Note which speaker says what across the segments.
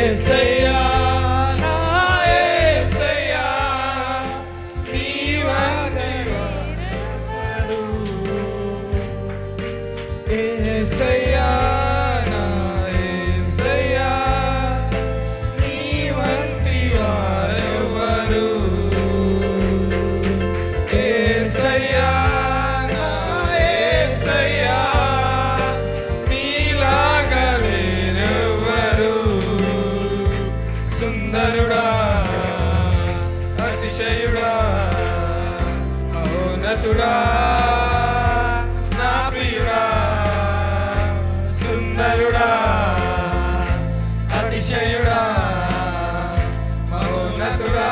Speaker 1: ఏసయ్యా నా ఏసయ్యా నీ వందనములు ఏసయ్యా నా ఏసయ్యా నీ వంటి వారెవరు ఏసయ్యా నా ఏసయ్యా నీలాగా లేరెవ్వరు సుందరుడా అతిశయుడా ఔనతుడా నా ప్రియుడా సుందరుడా అతిశయుడా మహోన్నతుడా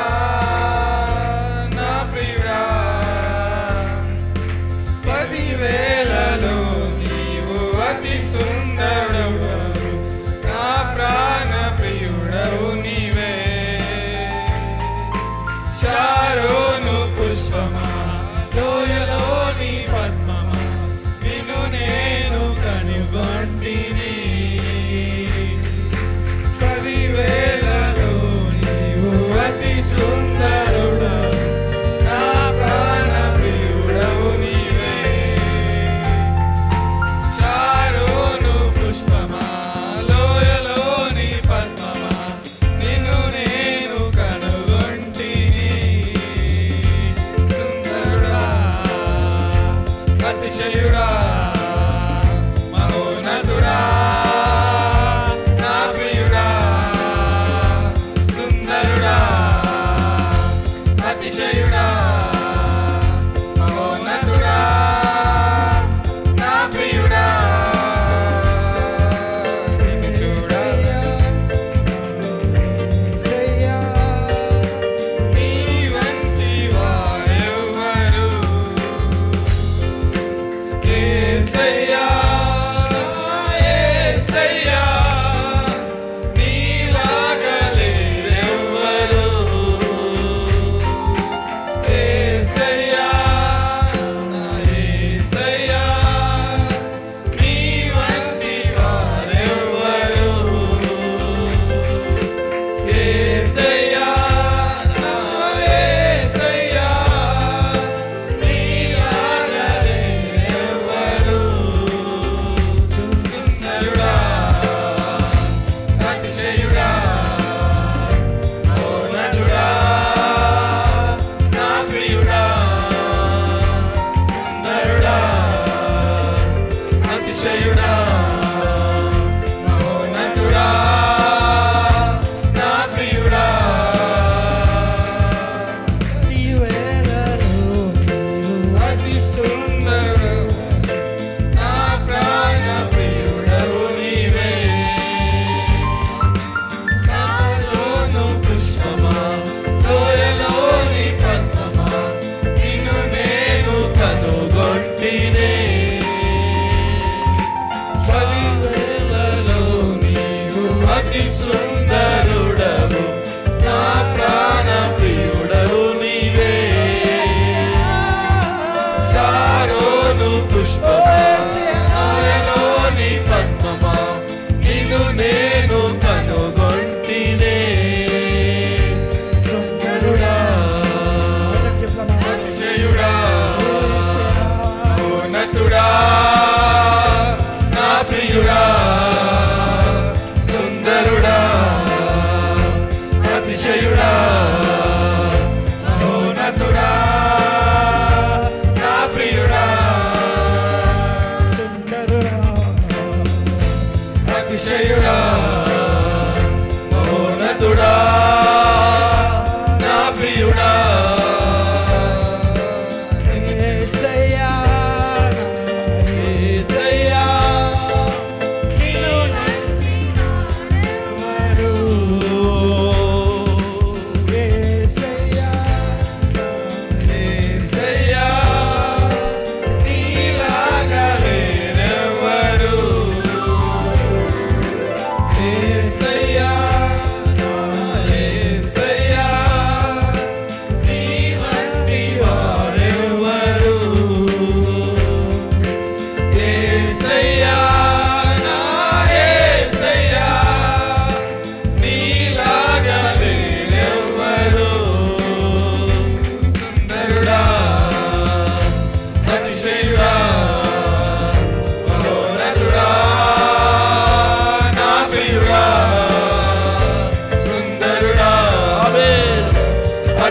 Speaker 1: నా ప్రియుడా పదివేలలో నీవు అతి సుందరుడవు నా ప్రాణ ప్రియుడవు నీవే శారోను పుష్పమా లోయలోని పద్మమా నిన్ను నేను కనుగొంటిని పదివే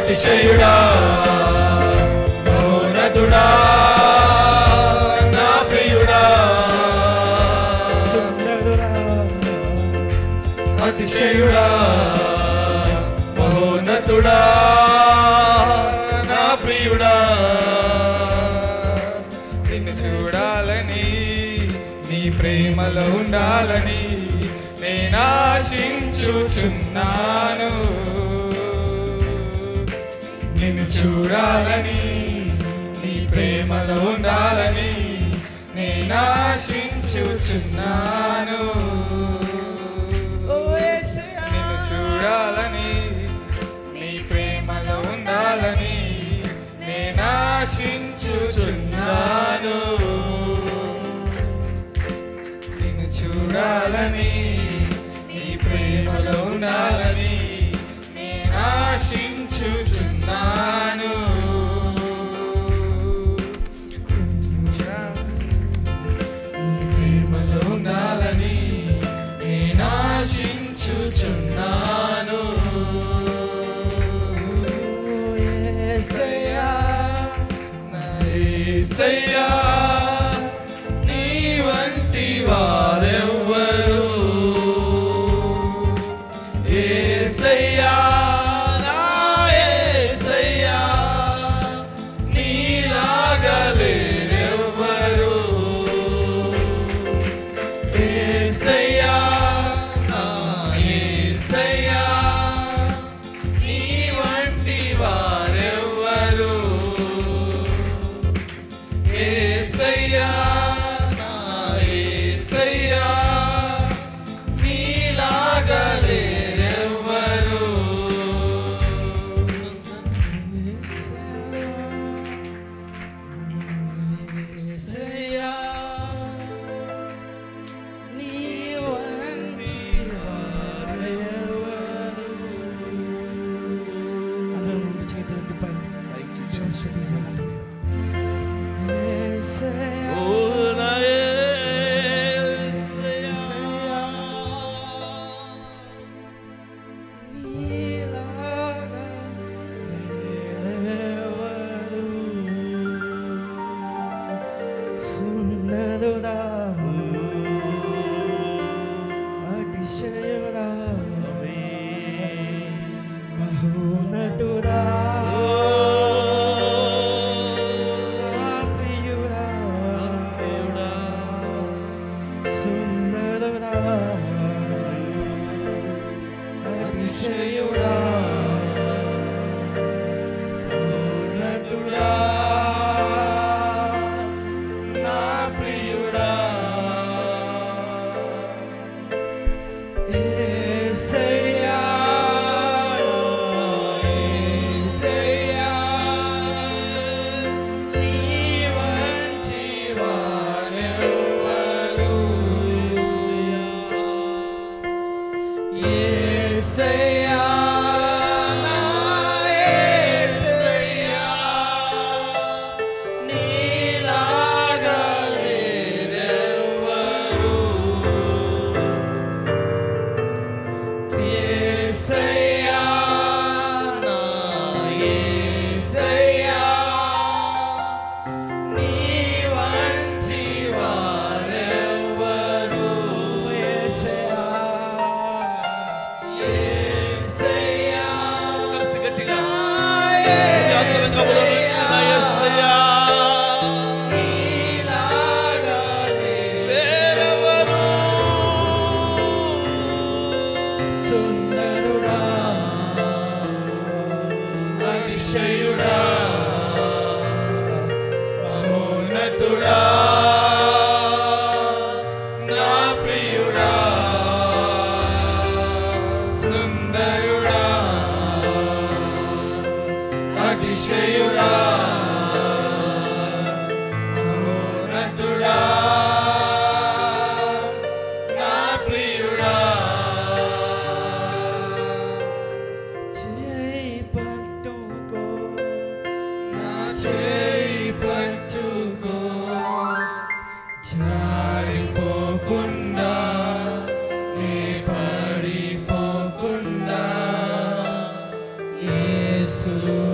Speaker 1: అతిశయుడా మౌనతుడా నా ప్రియుడా
Speaker 2: సుందరుడా
Speaker 1: అతిశయుడా మహోన్నతుడా నా ప్రియుడా నిన్ను చూడాలని నీ ప్రేమలో ఉండాలని నేను ఆశించుచున్నాను నిన్ను చూడాలని నీ ప్రేమలో ఉండాలని నేను ఆశించుచున్నాను
Speaker 2: ఓ యేసయ్యా
Speaker 1: నిన్ను చూడాలని నీ ప్రేమలో ఉండాలని నేను ఆశించుచున్నాను నిన్ను చూడాలని నీ ప్రేమలో ఉండాలని నేను ఆశించుచున్నాను నీ ప్రేమలో ఉండాలని నేను ఆశించుచున్నాను
Speaker 2: ఓ యేసయ్యా
Speaker 1: నా యేసయ్యా, నీ వంటి వారెవ్వరు యేసయ్యా, నా యేసయ్యా, నీలాగా లేరెవ్వరు. యేసయ్యా, నా యేసయ్యా, నీ వంటి వారెవ్వరు యేసయ్యా నా యేసయ్యా నీలాగా లేరెవ్వరు
Speaker 2: యేసయ్యా నీ వంటి వారెవరు అందరూ రెండు చేతులు పై యేసయ్యా
Speaker 1: ఓ నా యేసయ్యా
Speaker 2: నీలాగా లేరెవరు. సుందరుడా అతిశయుడా మహోన్నతుడా నా ప్రియుడా సుందరుడా అతిశయుడా
Speaker 1: ఉన్నతుడా నా ప్రియుడా
Speaker 2: యేసయ్యా యేసయ్యా నీ వంటి వారెవరు యేసయ్యా నా యేసయ్యా నీలాగా లేరెవ్వరు యేసయ్యా నా యేసయ్యా నీ వంటి వారెవ్వరు యేసయ్యా యేసయ్యా
Speaker 1: కలిసి గట్టిగా
Speaker 2: నా
Speaker 1: అంతరంగములో నుంచి నా యేసయ్యా
Speaker 2: నీలాగా
Speaker 1: లేరెవరు
Speaker 2: సుందరుడా
Speaker 1: అతిశయుడా మహోన్నతుడా నా ప్రియుడా సుందరుడా అతిశయుడా మహోన్నతుడా నా ప్రియుడా
Speaker 2: చేయి పట్టుకో
Speaker 1: నా చేయి పట్టుకో జారిపోకుండా నే పడిపోకుండా యేసు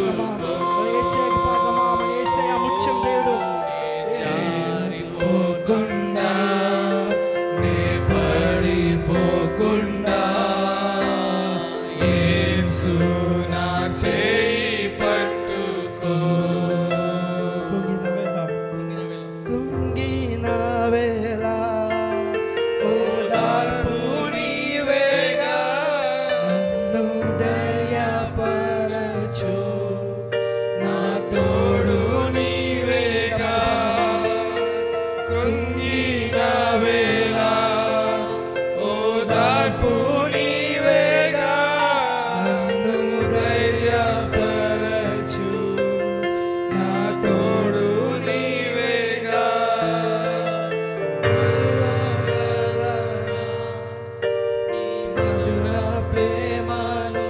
Speaker 2: ఏసయ్యకి పాదమా మన ఏసయ్య ముత్యం దేవుడు
Speaker 1: జారిపోకుండా నే పడిపోకుండా యేసు నా చేయి పట్టుకో
Speaker 2: కుంగిన వేళ ఓదార్పు నీవేగా నన్ను దయపరచు
Speaker 1: నా తోడు నీవేగా కృంగిన వేళ ఓదార్పు నీవేగా నన్ను ధైర్యపరచు నా తోడు నీవేగా
Speaker 2: మధుర ప్రేమను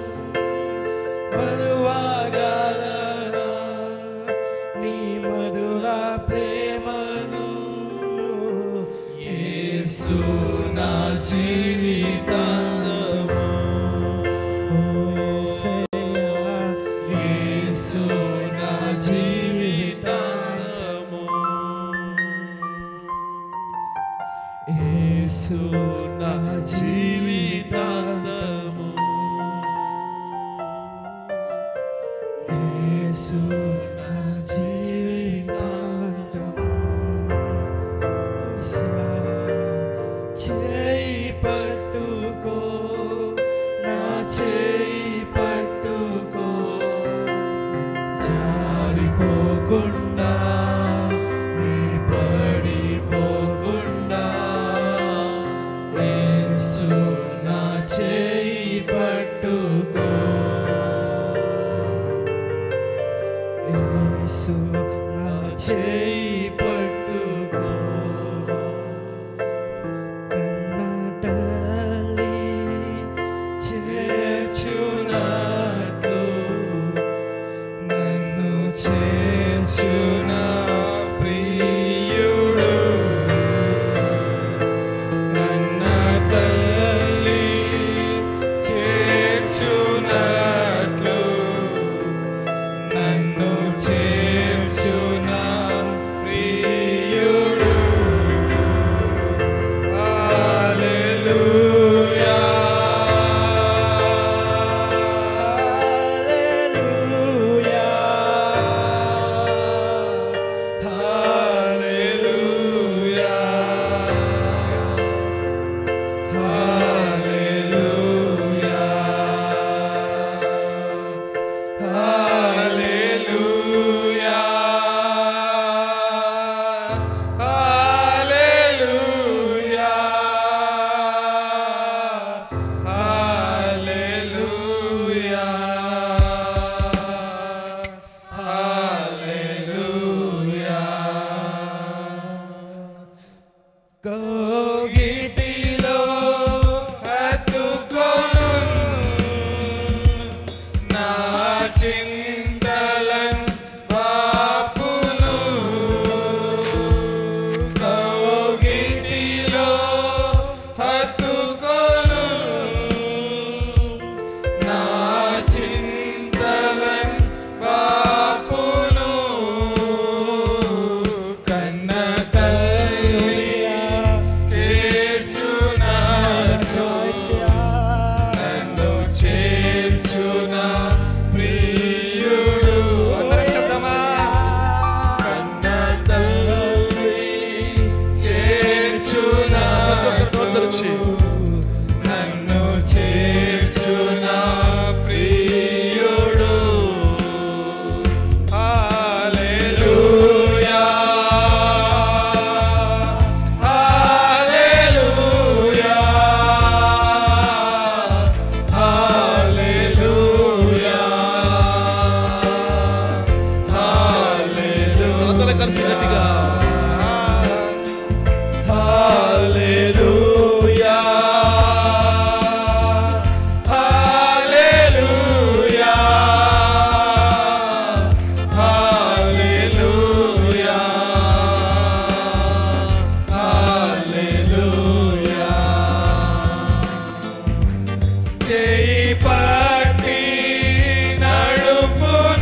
Speaker 2: మరువగలనా నీ మధుర ప్రేమను
Speaker 1: యేసు నా జీవితాంతము
Speaker 2: ఓ యేసయ్యా,
Speaker 1: యేసు నా జీవితాంతము యేసు నా జీవితాంతము యేసు
Speaker 2: నా జీవితాంతము చేయి పట్టుకో నా చేయి పట్టుకో
Speaker 1: జారిపోకుండా నీ పడిపోకుండా యేసు నా చేయి పట్టుకో
Speaker 2: యేసు నా చేయి పట్టుకో కన్న తల్లి
Speaker 1: చేర్చునట్లు నన్ను చేర్చున ప్రియుడు కన్న తల్లి చేర్చునట్లు నన్ను చేర్చున ప్రియుడు హల్లెలూయా
Speaker 2: హల్లెలూయా
Speaker 1: హల్లెలూయా హల్లెలూయా హల్లెలూయా హల్లెలూయా హల్లెలూయా హల్లెలూయా కోగిటిలో హత్తుకొను నా చింతలన్ బాపును కోగిటిలో హత్తుకొను నా చింతలన్ బాపును కన్న తల్లి చేర్చునాచో నన్ను చేర్చున ప్రియుడు అందరం చెప్దామా కన్న తల్లి చేర్చునాచో నన్ను చేర్చున ప్రియుడు హల్లెలూయా హల్లెలూయా హల్లెలూయా హల్లెలూయా అందరం కలిసి గట్టిగా హల్లెలూయా హల్లెలూయా హల్లెలూయా హల్లెలూయా చేయి పట్టి నడుపును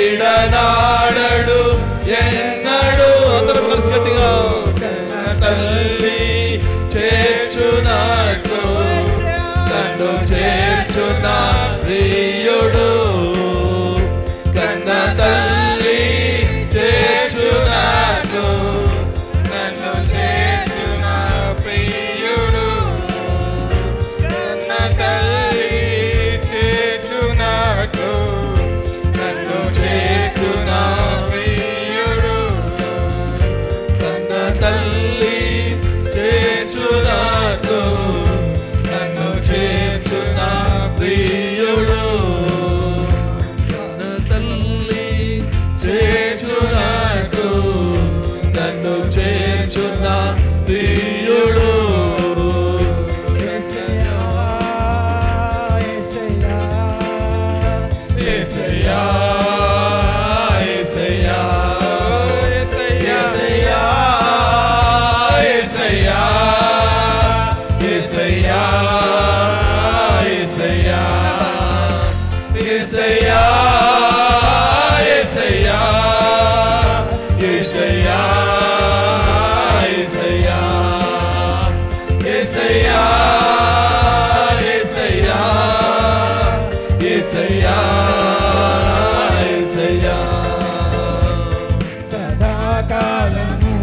Speaker 1: వీడనాడడు ఎన్నడు అందరం కలిసి గట్టిగా కన్న తల్లి చేర్చునట్లు నన్ను చేర్చున ప్రియుడు కన్న తల్లి చేర్చునట్లు నన్ను చేర్చున ప్రియుడు కన్న తల్లి చేర్చునట్లు నన్ను చేర్చున ప్రియుడు కన్న తల్లి చేర్చునట్లు నన్ను చేర్చున ప్రియుడు కన్న తల్లి చేర్చునట్లు నన్ను చేర్చున ప్రియుడు ఏసయ్యా ఏసయ్యా ఏసయ్యా ఏసయ్యా ఏసయ్యా ఏసయ్యా ఏసయ్యా ఏసయ్యా ఏసయ్యా ఏసయ్యా ఏసయ్యా ఏసయ్యా ఏసయ్యా ఏసయ్యా
Speaker 2: సదాకాలము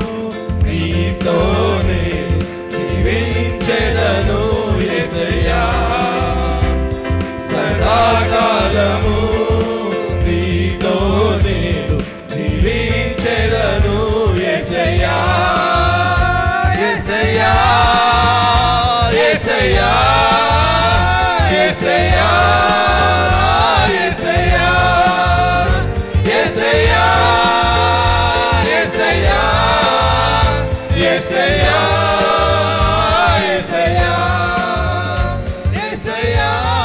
Speaker 1: నీతోనే జీవించెదను యేసయ్యా సదాకాలము నీతోనే జీవించెదను యేసయ్యా యేసయ్యా యేసయ్యా యేసయ్యా యేసయ్యా యేసయ్యా యేసయ్యా యేసయ్యా యేసయ్యా యేసయ్యా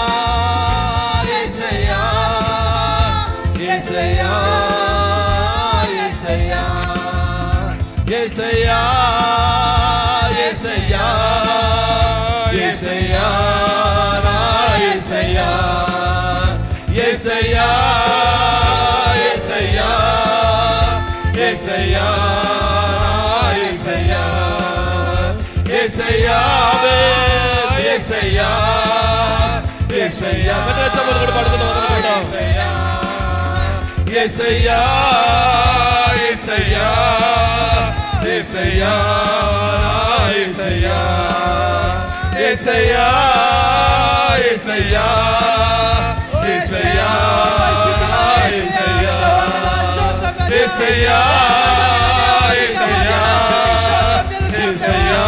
Speaker 1: యేసయ్యా యేసయ్యా యేసయ్యా యేసయ్యా యేసయ్యా యేసయ్యా నా యేసయ్యా యేసయ్యా యేసయ్యా యేసయ్యా యేసయ్యా యేసయ్యా యేసయ్యా యేసయ్యా గట్టిగా చప్పట్లు కొట్టి పాడుకుందాం అందరం కూడా. యేసయ్యా యేసయ్యా యేసయ్యా నా యేసయ్యా యేసయ్యా యేసయ్యా యేసయ్యా యేసయ్యా యేసయ్యా యేసయ్యా యేసయ్యా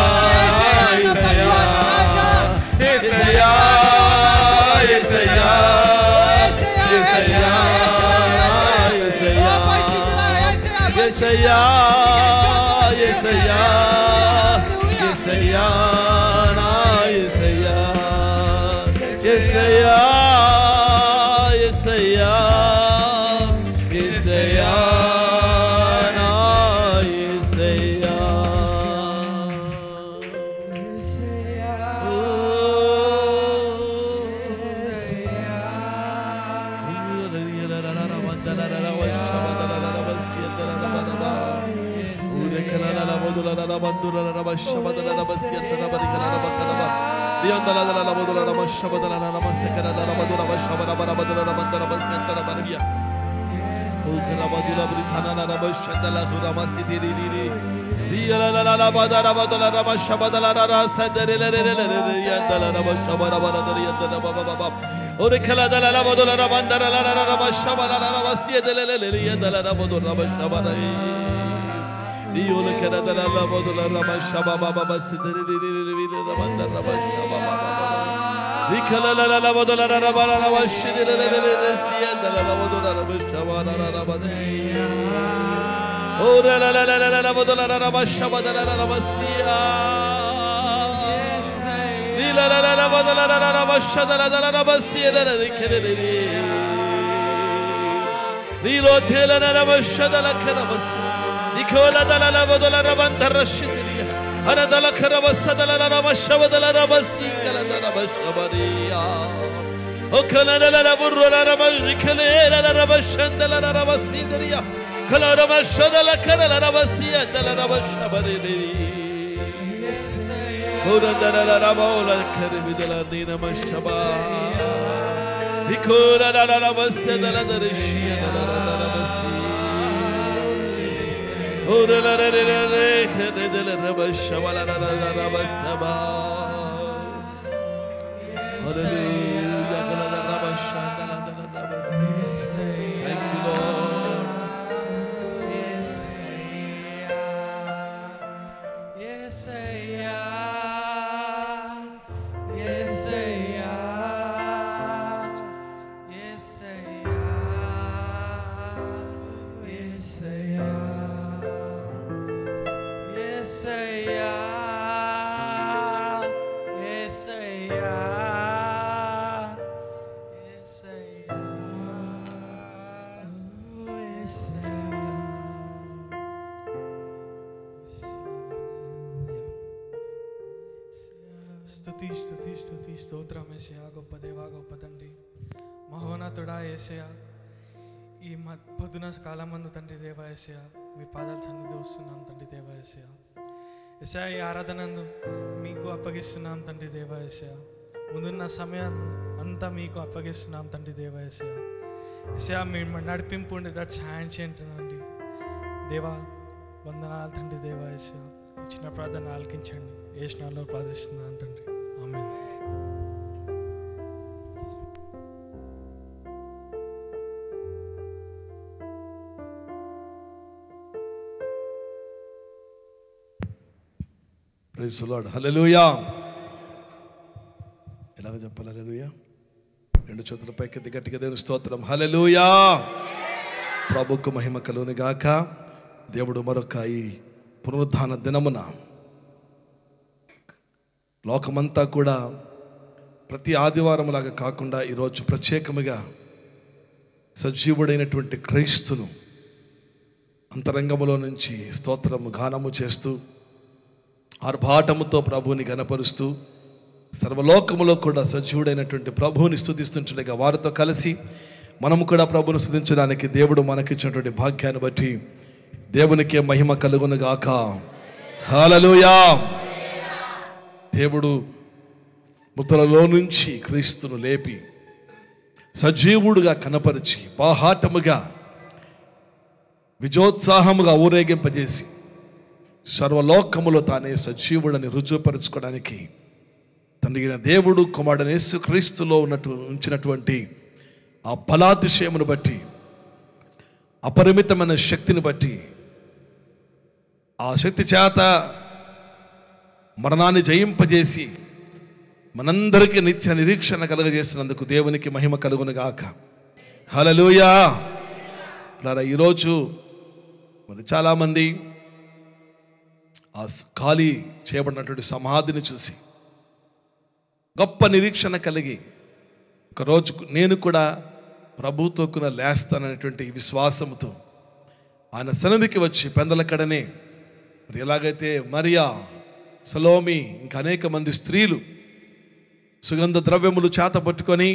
Speaker 1: యేసయ్యా యేసయ్యా యేసయ్యా యేసయ్యా యేసయ్యా యేసయ్యా యేసయ్యా నా యేసయ్యా యేసయ్యా యేసయ్యా యేసయ్యా నా యేసయ్యా Oh, la la la la la la la la la la la shaba la la la la la sia. Ni la la la la la la la la la la shada la la la la la sia la la la kere le le. Ni lo te la la la la shada la kara bas. Ni ko la la la la la la la ban tarashit li. Ana da la kara bas da la la la la shaba da la la bas ka la la la shaba ri. O kanana la burra la majikale la la bashanda la la basidiya. Kala la mashada la kala la basiya la la bashabari. Ora da la la bola karbi da la dina mashaba. Ikora la la basya da la darishiya da la la la basiya. Ora la la la la la kare da la la bashaba la la la la la basaba. Hallelujah. Kala la la bashanda la la la la basiya. Thank you, Lord.
Speaker 2: స్తుతి స్తుతి స్తుతి స్తోత్రం ఏసయా గొప్ప దేవా గొప్ప తండ్రి మహోన్నతుడా ఏసయా ఈ మ పొద్దున కాలమందు తండ్రి దేవా ఏసయా మీ పాదాల సన్నిధి వస్తున్నాం తండ్రి దేవా ఏసయా ఏసయా ఈ ఆరాధనందు మీకు అప్పగిస్తున్నాం తండ్రి దేవా ఏసయా ముందున్న సమయం అంతా మీకు అప్పగిస్తున్నాం తండ్రి దేవా ఏసయా ఏసయా మీ నడిపింపు ఉండేటట్టు సాయం చేయండి దేవా వందనాలు తండ్రి దేవా ఏసయా ఇచ్చిన ప్రార్థన ఆలకించండి ఏ స్నాల్లో ప్రార్థిస్తున్నాను తండ్రి ఆమె
Speaker 1: ప్రైజ్ లార్డ్ హల్లెలూయా ఎలాగ చెప్పాలి హల్లెలూయా రెండు చేతుల పైకి గట్టిగా దేవుని స్తోత్రం హల్లెలూయా ప్రభుకు మహిమ కలుగును గాక దేవుడు మరొక ఈ పునరుద్ధాన దినమున లోకమంతా కూడా ప్రతి ఆదివారం లాగా కాకుండా ఈరోజు ప్రత్యేకముగా సజీవుడైనటువంటి క్రైస్తును అంతరంగములో నుంచి స్తోత్రము గానము చేస్తూ ఆర్భాటముతో ప్రభువుని గనపరుస్తూ సర్వలోకములో కూడా సజీవుడైనటువంటి ప్రభువుని స్థుతిస్తుంటుండగా వారితో కలిసి మనము కూడా ప్రభువుని స్థుతించడానికి దేవుడు మనకిచ్చినటువంటి భాగ్యాన్ని బట్టి దేవునికే మహిమ కలుగును గాక హల్లెలూయా దేవుడు మృతులలో నుంచి క్రీస్తును లేపి సజీవుడుగా కనపరిచి బాహాటముగా విజయోత్సాహముగా ఊరేగింపజేసి సర్వలోకములో తానే సజీవుడని రుజువుపరుచుకోవడానికి తండ్రి అయిన దేవుడు కుమారుడని యేసుక్రీస్తులో ఉన్నట్టు ఉంచినటువంటి ఆ బలాతిశయమును బట్టి అపరిమితమైన శక్తిని బట్టి ఆ శక్తి చేత మరణాన్ని జయింపజేసి మనందరికీ నిత్య నిరీక్షణ కలుగజేసినందుకు దేవునికి మహిమ కలుగును గాక హలలుయా ఈరోజు మరి చాలామంది ఆ స్- ఖాళీ చేయబడినటువంటి సమాధిని చూసి గొప్ప నిరీక్షణ కలిగి ఒకరోజు నేను కూడా ప్రభుతో కూడా లేస్తాననేటువంటి విశ్వాసంతో ఆయన సన్నిధికి వచ్చి పెందలకడనే మరి ఎలాగైతే మరియా సలోమి ఇంకా అనేక మంది స్త్రీలు సుగంధ ద్రవ్యములు చేత పట్టుకొని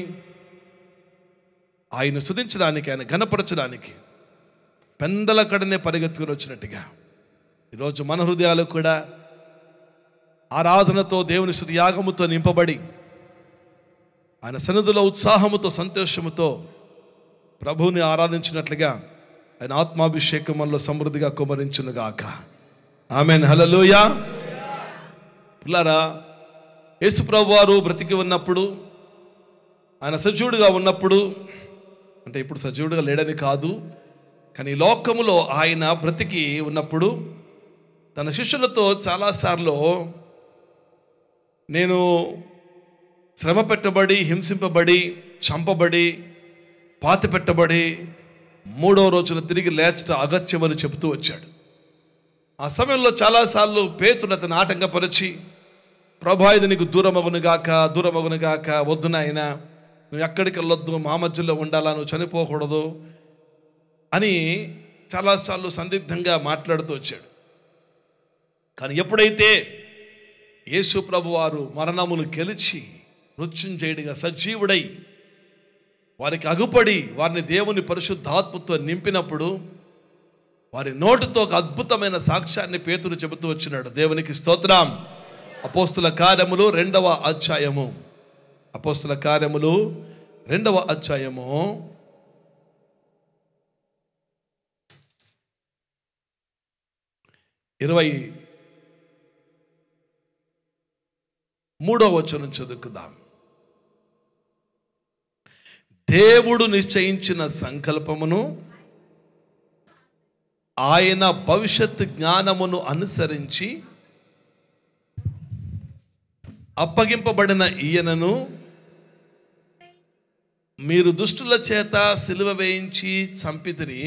Speaker 1: ఆయన సుధించడానికి ఆయన ఘనపరచడానికి పెందలకడనే పరిగెత్తుకుని వచ్చినట్టుగా ఈరోజు మన హృదయాలు కూడా ఆరాధనతో దేవుని స్థుతి యాగముతో నింపబడి ఆయన సన్నిధిలో ఉత్సాహముతో సంతోషముతో ప్రభువుని ఆరాధించినట్లుగా ఆయన ఆత్మాభిషేకం మనలో సమృద్ధిగా కుమరించునుగాక ఆమెన్ హలలోయ పిల్లారా యేసుప్రభు వారు బ్రతికి ఉన్నప్పుడు ఆయన సజీవుడిగా ఉన్నప్పుడు అంటే ఇప్పుడు సజీవుడిగా లేడని కాదు కానీ ఈ లోకములో ఆయన బ్రతికి ఉన్నప్పుడు తన శిష్యులతో చాలాసార్లు నేను శ్రమ పెట్టబడి హింసింపబడి చంపబడి పాతి పెట్టబడి మూడో రోజున తిరిగి లేచట అగత్యమని చెబుతూ వచ్చాడు ఆ సమయంలో చాలాసార్లు పేతుడు అతను ఆటంకపరిచి ప్రభా ఇది నీకు దూరమగునుగాక దూరమగునుగాక వద్దు నాయన నువ్వు ఎక్కడికి వెళ్ళొద్దు మా మధ్యలో ఉండాలా నువ్వు చనిపోకూడదు అని చాలాసార్లు సందిగ్ధంగా మాట్లాడుతూ వచ్చాడు కానీ ఎప్పుడైతే యేసు ప్రభు వారు మరణమును గెలిచి మృత్యుంజయుడిగా సజీవుడై వారికి అగుపడి వారిని దేవుని పరిశుద్ధాత్మతో నింపినప్పుడు వారి నోటితో ఒక అద్భుతమైన సాక్ష్యాన్ని పేతురు చెబుతూ వచ్చినాడు దేవునికి స్తోత్రం అపోస్తుల కార్యములు రెండవ అధ్యాయము అపోస్తుల కార్యములు రెండవ అధ్యాయము ఇరవై మూడో వచనం చదువుకుందాం దేవుడు నిశ్చయించిన సంకల్పమును ఆయన భవిష్యత్ జ్ఞానమును అనుసరించి అప్పగింపబడిన ఈయనను మీరు దుష్టుల చేత సిలువ వేయించి చంపితిరి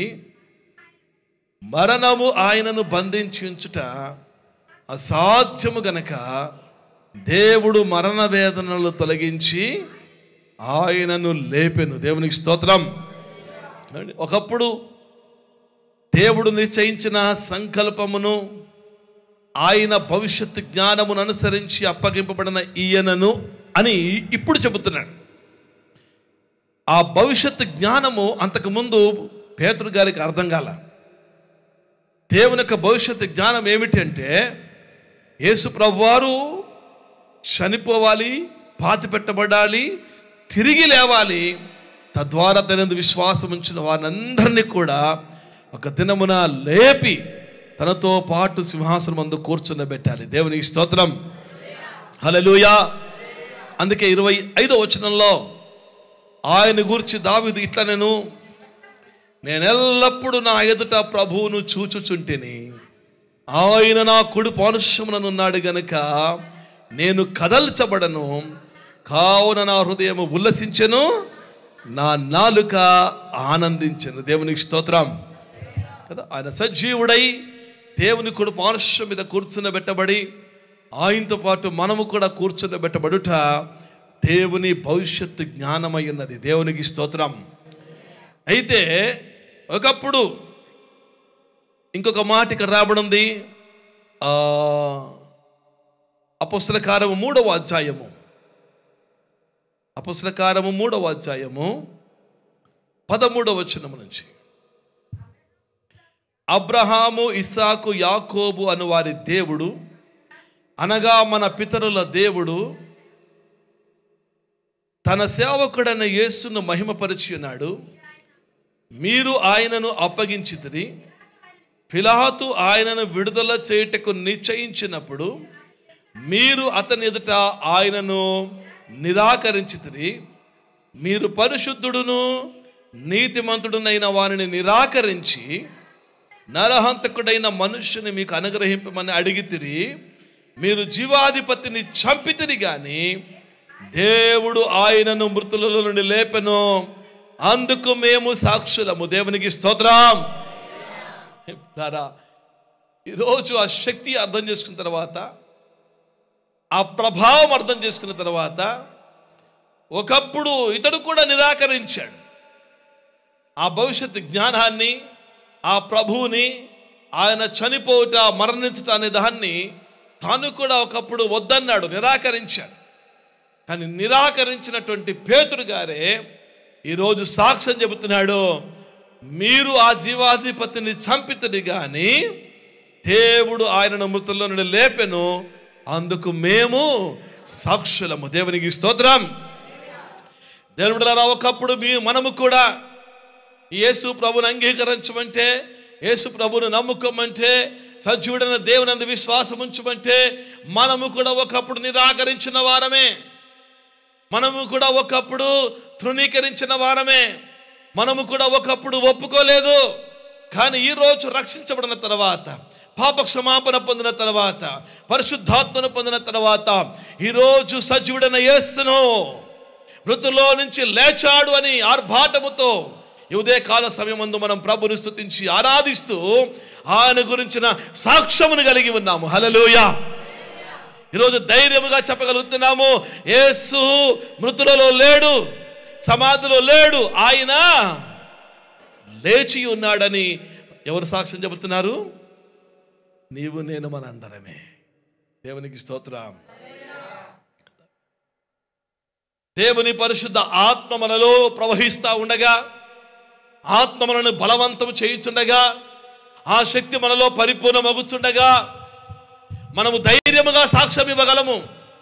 Speaker 1: మరణము ఆయనను బంధించి ఉంచుట అసాధ్యము గనక దేవుడు మరణ వేదనలు తొలగించి ఆయనను లేపెను దేవునికి స్తోత్రం ఏమండి? ఒకప్పుడు దేవుడు నిశ్చయించిన సంకల్పమును ఆయన భవిష్యత్తు జ్ఞానమును అనుసరించి అప్పగింపబడిన ఈయనను అని ఇప్పుడు చెబుతున్నాడు ఆ భవిష్యత్తు జ్ఞానము అంతకుముందు పేతురు గారికి అర్థం కాల దేవుని యొక్క భవిష్యత్తు జ్ఞానం ఏమిటి అంటే యేసు ప్రభువారు చనిపోవాలి పాతి పెట్టబడాలి తిరిగి లేవాలి తద్వారా తన విశ్వాసం ఉంచిన వారినందరినీ కూడా ఒక దినమున లేపి తనతో పాటు సింహాసనం మందు కూర్చుండబెట్టాలి దేవునికి స్తోత్రం హల్లెలూయా అందుకే ఇరవై ఐదో వచనంలో ఆయన గురించి దావిదు ఇట్లా నేను నేను ఎల్లప్పుడూ నా ఎదుట ప్రభువును చూచుచుంటిని ఆయన నా కుడి పౌరుషముననున్నాడు గనుక నేను కదల్చబడను కావున నా హృదయం ఉల్లసించెను నా నాలుక ఆనందించెను దేవునికి స్తోత్రం కదా ఆయన సజీవుడై దేవుని కుడి పార్శ్వం మీద కూర్చునబెట్టబడి ఆయనతో పాటు మనము కూడా కూర్చునబెట్టబడుట దేవుని భవిష్యత్తు జ్ఞానమై ఉన్నది దేవునికి స్తోత్రం అయితే ఒకప్పుడు ఇంకొక మాట ఇక్కడ రాబడింది ఆ, అపొస్తల కారము మూడవ అధ్యాయము అపొస్తల కారము మూడవ అధ్యాయము పదమూడవ వచనము నుంచి అబ్రహాము ఇస్సాకు యాకోబు అను వారి దేవుడు అనగా మన పితరుల దేవుడు తన సేవకుడైన యేసును మహిమపరిచి ఉన్నాడు మీరు ఆయనను అప్పగించితిరి పిలాతు ఆయనను విడుదల చేయుటకు నిశ్చయించినప్పుడు మీరు అతని ఎదుట ఆయనను నిరాకరించితిరి మీరు పరిశుద్ధుడును నీతిమంతుడునైన వారిని నిరాకరించి నరహంతకుడైన మనుష్యుని మీకు అనుగ్రహింపమని అడిగితిరి మీరు జీవాధిపతిని చంపితిరి గాని దేవుడు ఆయనను మృతులలో నుండి లేపెను అందుకు మేము సాక్షులము దేవునికి స్తోత్రం దారా ఈరోజు ఆ శక్తి అర్థం చేసుకున్న తర్వాత ఆ ప్రభావం అర్థం చేసుకున్న తర్వాత ఒకప్పుడు ఇతడు కూడా నిరాకరించాడు ఆ భవిష్యత్తు జ్ఞానాన్ని ఆ ప్రభువుని ఆయన చనిపోవుట మరణించట అనే దాన్ని తాను కూడా ఒకప్పుడు వద్దన్నాడు నిరాకరించాడు కానీ నిరాకరించినటువంటి పేతురు గారే ఈరోజు సాక్ష్యం చెబుతున్నాడు మీరు ఆ జీవాధిపతిని చంపితది కానీ దేవుడు ఆయనను మృతుల్లో నుండి లేపెను అందుకు మేము సాక్షులము దేవునికి స్తోత్రం దేవుడు ఒకప్పుడు మీ మనము కూడా యేసు ప్రభుని అంగీకరించమంటే యేసు ప్రభుని నమ్ముకోమంటే సజీవుడైన దేవుని అందు విశ్వాసం ఉంచమంటే మనము కూడా ఒకప్పుడు నిరాకరించిన వారమే మనము కూడా ఒకప్పుడు తృణీకరించిన వారమే మనము కూడా ఒకప్పుడు ఒప్పుకోలేదు కానీ ఈ రోజు రక్షించబడిన తర్వాత పాప క్షమాపణ పొందిన తర్వాత పరిశుద్ధాత్మను పొందిన తర్వాత ఈరోజు సజీవుడైన యేసును మృతులో నుంచి లేచాడు అని ఆర్భాటముతో ఈ ఉదయకాల సమయమందు మనం ప్రభుని స్తుతించి ఆరాధిస్తూ ఆయన గురించిన సాక్ష్యమును కలిగి ఉన్నాము హలలోయా ఈరోజు ధైర్యముగా చెప్పగలుగుతున్నాము యేసు మృతులలో లేడు సమాధిలో లేడు ఆయన లేచి ఉన్నాడని ఎవరు సాక్ష్యం చెబుతున్నారు నీవు నేను మనందరమే దేవునికి స్తోత్రం దేవుని పరిశుద్ధ ఆత్మ మనలో ప్రవహిస్తూ ఉండగా ఆత్మ మనను బలవంతం చేయుచుండగా ఆ శక్తి మనలో పరిపూర్ణమగుచుండగా మనము ధైర్యముగా సాక్ష్యం ఇవ్వగలము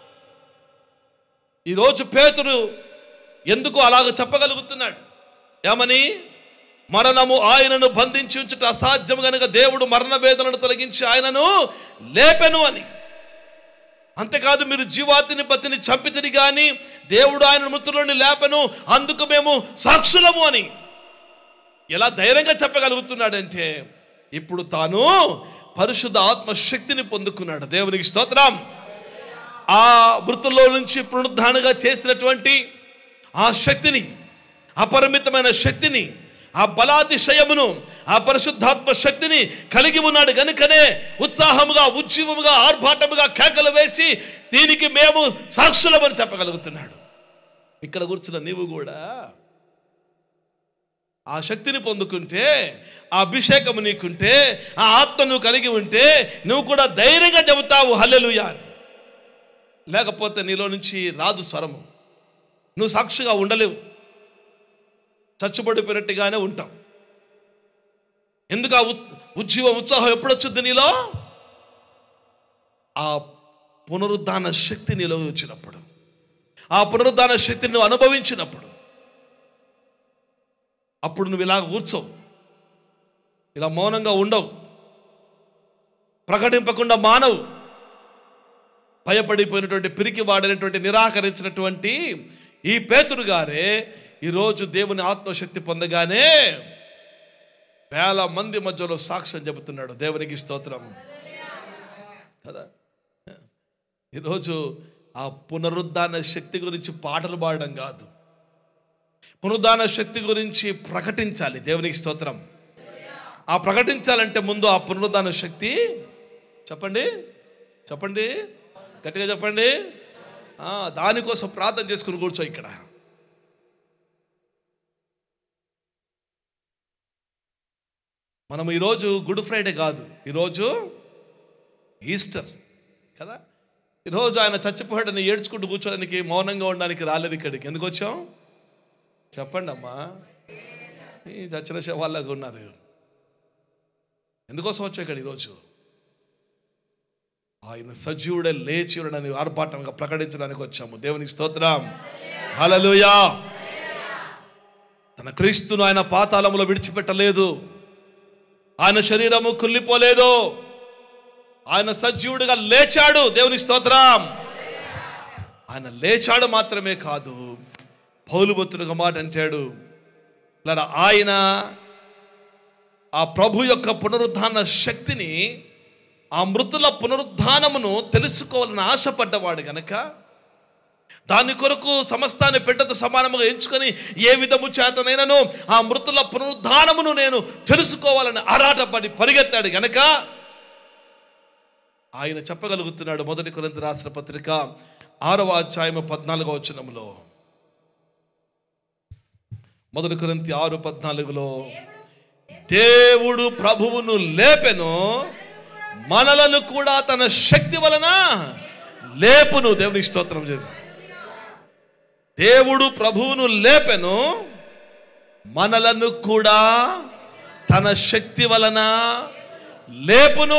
Speaker 1: ఈరోజు పేతురు ఎందుకు అలాగ చెప్పగలుగుతున్నాడు ఏమని మరణము ఆయనను బంధించి ఉంచుట అసాధ్యం కనుక దేవుడు మరణ వేదనను తొలగించి ఆయనను లేపెను అని అంతేకాదు మీరు జీవాతిని పతిని చంపితిని కానీ దేవుడు ఆయన మృతులని లేపను అందుకు మేము సాక్షులము అని ఎలా ధైర్యంగా చెప్పగలుగుతున్నాడంటే ఇప్పుడు తాను పరిశుద్ధ ఆత్మ శక్తిని పొందుకున్నాడు దేవునికి స్తోత్రం ఆ మృతుల్లో నుంచి పునరుద్ధానగా చేసినటువంటి ఆ శక్తిని అపరిమితమైన శక్తిని ఆ బలాతిశయమును ఆ పరిశుద్ధాత్మ శక్తిని కలిగి ఉన్నాడు గనుకనే ఉత్సాహముగా ఉజ్జీవముగా ఆర్భాటముగా కేకలు వేసి దీనికి మేము సాక్షులమని చెప్పగలుగుతున్నాడు ఇక్కడ కూర్చున్న నీవు కూడా ఆ శక్తిని పొందుకుంటే ఆ అభిషేకము నీకుంటే ఆ ఆత్మ నువ్వు కలిగి ఉంటే నువ్వు కూడా ధైర్యంగా చెబుతావు హల్లెలూయా అని లేకపోతే నీలో నుంచి రాదు స్వరము నువ్వు సాక్షిగా ఉండలేవు చచ్చుబడిపోయినట్టుగానే ఉంటాం ఎందుకు ఆ ఉత్- ఉజ్జీవం ఉత్సాహం ఎప్పుడు వచ్చింది నీలో ఆ పునరుద్ధాన శక్తి నీలో వచ్చినప్పుడు ఆ పునరుద్ధాన శక్తిని నువ్వు అనుభవించినప్పుడు అప్పుడు నువ్వు ఇలా కూర్చోవు ఇలా మౌనంగా ఉండవు ప్రకటింపకుండా మానవు భయపడిపోయినటువంటి పిరికి వాడినటువంటి నిరాకరించినటువంటి ఈ పేతురు గారే ఈరోజు దేవుని ఆత్మశక్తి పొందగానే వేల మంది మధ్యలో సాక్ష్యం చెబుతున్నాడు దేవునికి స్తోత్రం కదా ఈరోజు ఆ పునరుద్ధాన శక్తి గురించి పాటలు పాడడం కాదు పునరుద్ధాన శక్తి గురించి ప్రకటించాలి దేవునికి స్తోత్రం ఆ ప్రకటించాలంటే ముందు ఆ పునరుద్ధాన శక్తి చెప్పండి చెప్పండి గట్టిగా చెప్పండి ఆ, దానికోసం ప్రార్థన చేసుకుని కూర్చో ఇక్కడ మనం ఈరోజు గుడ్ ఫ్రైడే కాదు ఈరోజు ఈస్టర్ కదా ఈరోజు ఆయన చచ్చిపోయాడని ఏడ్చుకుంటూ కూర్చోడానికి మౌనంగా ఉండడానికి రాలేదు ఇక్కడికి ఎందుకు వచ్చాం చెప్పండి అమ్మా ఈ చచ్చిన శవాళ్ళగా ఉన్నారు ఎందుకోసం వచ్చావు ఇక్కడ ఈరోజు ఆయన సజీవుడే లేచి ఉండని ఆర్భాటంగా ప్రకటించడానికి వచ్చాము దేవునికి స్తోత్రం హల్లెలూయా తన క్రీస్తును ఆయన పాతాళములో విడిచిపెట్టలేదు ఆయన శరీరము కుళ్ళిపోలేదు ఆయన సజీవుడిగా లేచాడు దేవునికి స్తోత్రం ఆయన లేచాడు మాత్రమే కాదు పౌలుబొత్తుడుగా మాట అంటాడు ఇలా ఆయన ఆ ప్రభు యొక్క పునరుద్ధాన శక్తిని ఆ మృతుల పునరుద్ధానమును తెలుసుకోవాలని ఆశపడ్డవాడు గనక దాని కొరకు సమస్తాన్ని పెట్టతో సమానముగా ఎంచుకొని ఏ విధము చేతనైనను ఆ మృతుల పునరుద్ధానమును నేను తెలుసుకోవాలని ఆరాటపడి పరిగెత్తాడు గనక ఆయన చెప్పగలుగుతున్నాడు మొదటి కొరింథీ రాసిన పత్రిక ఆరవ అధ్యాయము పద్నాలుగో వచనములో మొదటి కొరింథీ ఆరు పద్నాలుగులో దేవుడు ప్రభువును లేపెను మనలను కూడా తన శక్తి వలన లేపును దేవునికి స్తోత్రం చేయు దేవుడు ప్రభువును లేపెను మనలను కూడా తన శక్తి వలన లేపును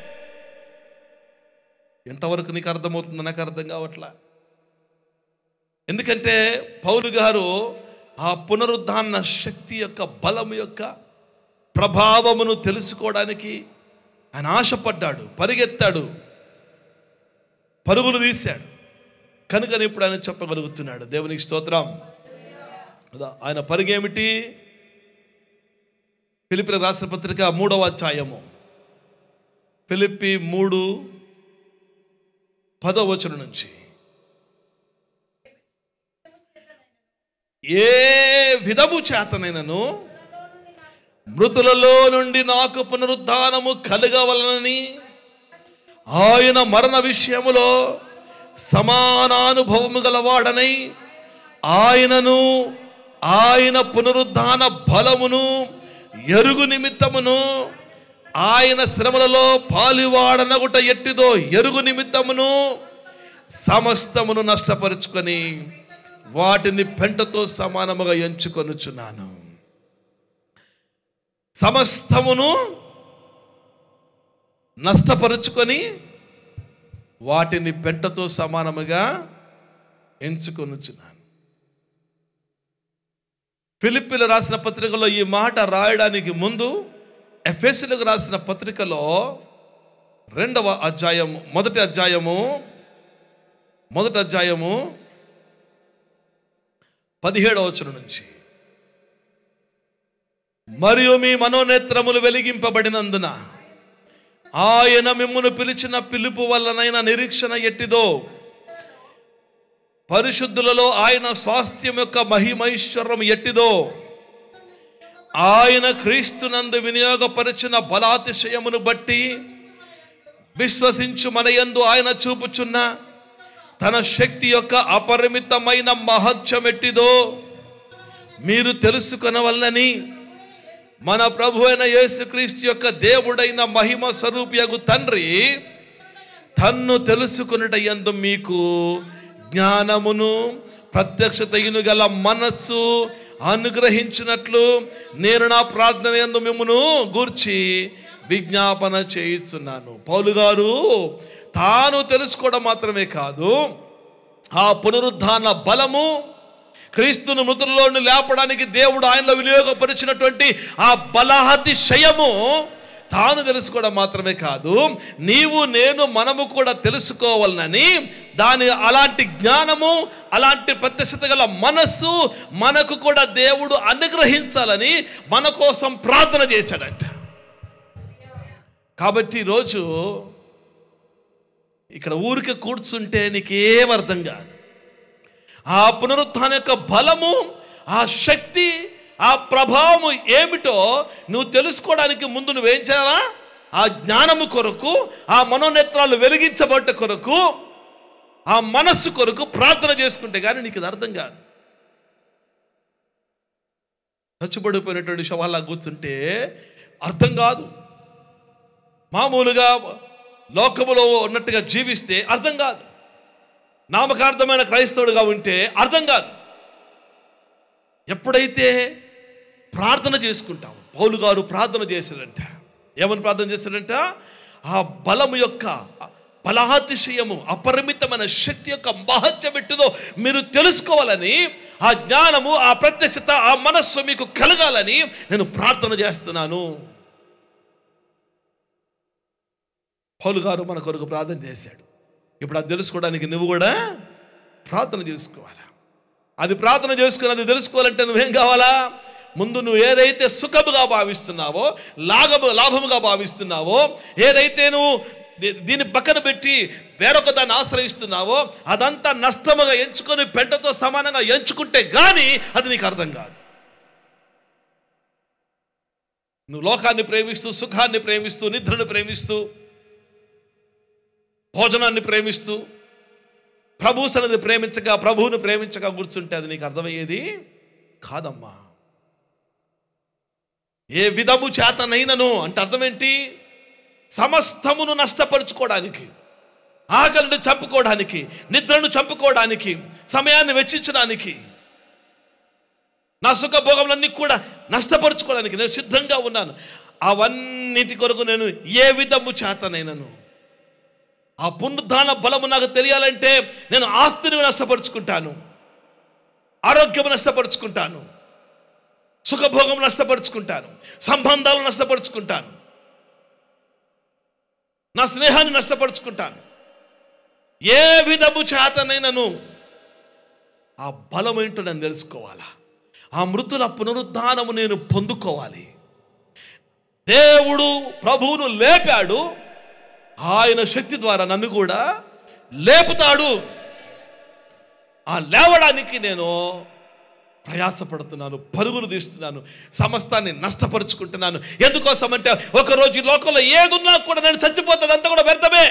Speaker 1: ఎంతవరకు నీకు అర్థమవుతుందో నాకు అర్థం కావట్లా ఎందుకంటే పౌలు గారు ఆ పునరుద్ధాన శక్తి యొక్క బలం యొక్క ప్రభావమును తెలుసుకోవడానికి ఆయన ఆశపడ్డాడు పరిగెత్తాడు పరుగులు తీశాడు కనుకని ఇప్పుడు ఆయన చెప్పగలుగుతున్నాడు దేవునికి స్తోత్రం కదా ఆయన పరుగేమిటి ఫిలిపిల రాసిన పత్రిక మూడవ అధ్యాయము ఫిలిప్పి మూడు పదవ వచనం నుంచి ఏ విధము చేతనైనను మృతులలో నుండి నాకు పునరుద్ధానము కలగవలనని ఆయన మరణ విషయములో సమానానుభవము గలవాడనై ఆయనను ఆయన పునరుద్ధాన బలమును ఎరుగు నిమిత్తమును ఆయన శ్రమలలో పాలివాడనగుట ఎట్టిదో ఎరుగు నిమిత్తమును సమస్తమును నష్టపరుచుకొని వాటిని పెంటతో సమానముగా ఎంచుకొనుచున్నాను సమస్తమును నష్టపరుచుకొని వాటిని పెంటతో సమానముగా ఎంచుకొనుచున్నాను ఫిలిప్పీలు రాసిన పత్రికలో ఈ మాట రాయడానికి ముందు ఎఫ్ఎస్లకు రాసిన పత్రికలో రెండవ అధ్యాయము మొదటి అధ్యాయము మొదటి అధ్యాయము పదిహేడవ వచనం నుంచి మరియు మీ మనోనేత్రములు వెలిగింపబడినందున ఆయన మిమ్మును పిలిచిన పిలుపు వల్లనైన నిరీక్షణ ఎట్టిదో పరిశుద్ధులలో ఆయన స్వాస్థ్యం యొక్క మహిమైశ్వరం ఎట్టిదో ఆయన క్రీస్తునందు వినియోగపరిచిన బలాతిశయమును బట్టి విశ్వసించు మనయందు ఆయన చూపుచున్న తన శక్తి యొక్క అపరిమితమైన మహత్యం ఎట్టిదో మీరు తెలుసుకొనవలనని మన ప్రభు అయిన యేసుక్రీస్తు యొక్క దేవుడైన మహిమ స్వరూపియగు తండ్రి తన్ను తెలుసుకున్నట యందు మీకు జ్ఞానమును ప్రత్యక్షతయును గల మనస్సు అనుగ్రహించినట్లు నేను నా ప్రార్థన యందు మిమ్మను గూర్చి విజ్ఞాపన చేయిస్తున్నాను పౌలు గారు తాను తెలుసుకోవడం మాత్రమే కాదు ఆ పునరుద్ధాన బలము క్రీస్తును మృతుల్లోని లేపడానికి దేవుడు ఆయనలో వినియోగపరిచినటువంటి ఆ బలాతిశయము తాను తెలుసుకోవడం మాత్రమే కాదు నీవు నేను మనము కూడా తెలుసుకోవాలనని దాని అలాంటి జ్ఞానము అలాంటి ప్రత్యక్షత గల మనస్సు మనకు కూడా దేవుడు అనుగ్రహించాలని మన కోసం ప్రార్థన చేశాడంట కాబట్టి ఈరోజు ఇక్కడ ఊరికే కూర్చుంటే నీకేం అర్థం కాదు ఆ పునరుత్థాన యొక్క బలము ఆ శక్తి ఆ ప్రభావము ఏమిటో నువ్వు తెలుసుకోవడానికి ముందు నువ్వేం చేయాలా ఆ జ్ఞానము కొరకు ఆ మనోనేత్రాలు వెలిగించబడ్డ కొరకు ఆ మనస్సు కొరకు ప్రార్థన చేసుకుంటే కానీ నీకు ఇది అర్థం కాదు చచ్చుబడిపోయినటువంటి శవాల్లా కూర్చుంటే అర్థం కాదు మామూలుగా లోకములో ఉన్నట్టుగా జీవిస్తే అర్థం కాదు నామకార్థమైన క్రైస్తవుడిగా ఉంటే అర్థం కాదు ఎప్పుడైతే ప్రార్థన చేసుకుంటాం పౌలు గారు ప్రార్థన చేశారంట ఏమని ప్రార్థన చేశారంట ఆ బలము యొక్క బలాతిశయము అపరిమితమైన శక్తి యొక్క మహత్యం ఎట్టుదో మీరు తెలుసుకోవాలని ఆ జ్ఞానము ఆ ప్రత్యక్షత ఆ మనస్సు మీకు కలగాలని నేను ప్రార్థన చేస్తున్నాను పౌలు గారు మన కొరకు ప్రార్థన చేశాడు ఇప్పుడు అది తెలుసుకోవడానికి నువ్వు కూడా ప్రార్థన చేసుకోవాలా అది ప్రార్థన చేసుకుని అది తెలుసుకోవాలంటే నువ్వేం కావాలా ముందు నువ్వు ఏదైతే సుఖముగా భావిస్తున్నావో లాభము లాభముగా భావిస్తున్నావో ఏదైతే నువ్వు దీ- దీన్ని పక్కన పెట్టి వేరొక దాన్ని ఆశ్రయిస్తున్నావో అదంతా నష్టముగా ఎంచుకొని పెంటతో సమానంగా ఎంచుకుంటే కానీ అది నీకు అర్థం కాదు నువ్వు లోకాన్ని ప్రేమిస్తూ సుఖాన్ని ప్రేమిస్తూ నిద్రను ప్రేమిస్తూ భోజనాన్ని ప్రేమిస్తూ ప్రభు సన్నిధి ప్రేమించక ప్రభువును ప్రేమించక కూర్చుంటే అది నీకు అర్థమయ్యేది కాదమ్మా ఏ విధము చేతనైనను అంటే అర్థం ఏంటి సమస్తమును నష్టపరుచుకోవడానికి ఆకలిని చంపుకోవడానికి నిద్రను చంపుకోవడానికి సమయాన్ని వెచ్చించడానికి నా సుఖభోగములన్నీ కూడా నష్టపరుచుకోవడానికి నేను సిద్ధంగా ఉన్నాను అవన్నిటి కొరకు నేను ఏ విధము చేతనైనను ఆ పునరుద్ధాన బలము నాకు తెలియాలంటే నేను ఆస్తిని నష్టపరుచుకుంటాను ఆరోగ్యం నష్టపరుచుకుంటాను సుఖభోగం నష్టపరుచుకుంటాను సంబంధాలు నష్టపరుచుకుంటాను నా స్నేహాన్ని నష్టపరుచుకుంటాను ఏ విధము చేతనైనను ఆ బలం ఏంటో నేను తెలుసుకోవాలా ఆ మృతుల పునరుద్ధానము నేను పొందుకోవాలి దేవుడు ప్రభువును లేపాడు ఆయన శక్తి ద్వారా నన్ను కూడా లేపుతాడు ఆ లేవడానికి నేను ప్రయాసపడుతున్నాను పరుగులు తీస్తున్నాను సమస్తాన్ని నష్టపరుచుకుంటున్నాను ఎందుకోసం అంటే ఒకరోజు ఈ లోకంలో ఏదున్నా కూడా నేను చచ్చిపోతుంది అంతా కూడా వ్యర్థమే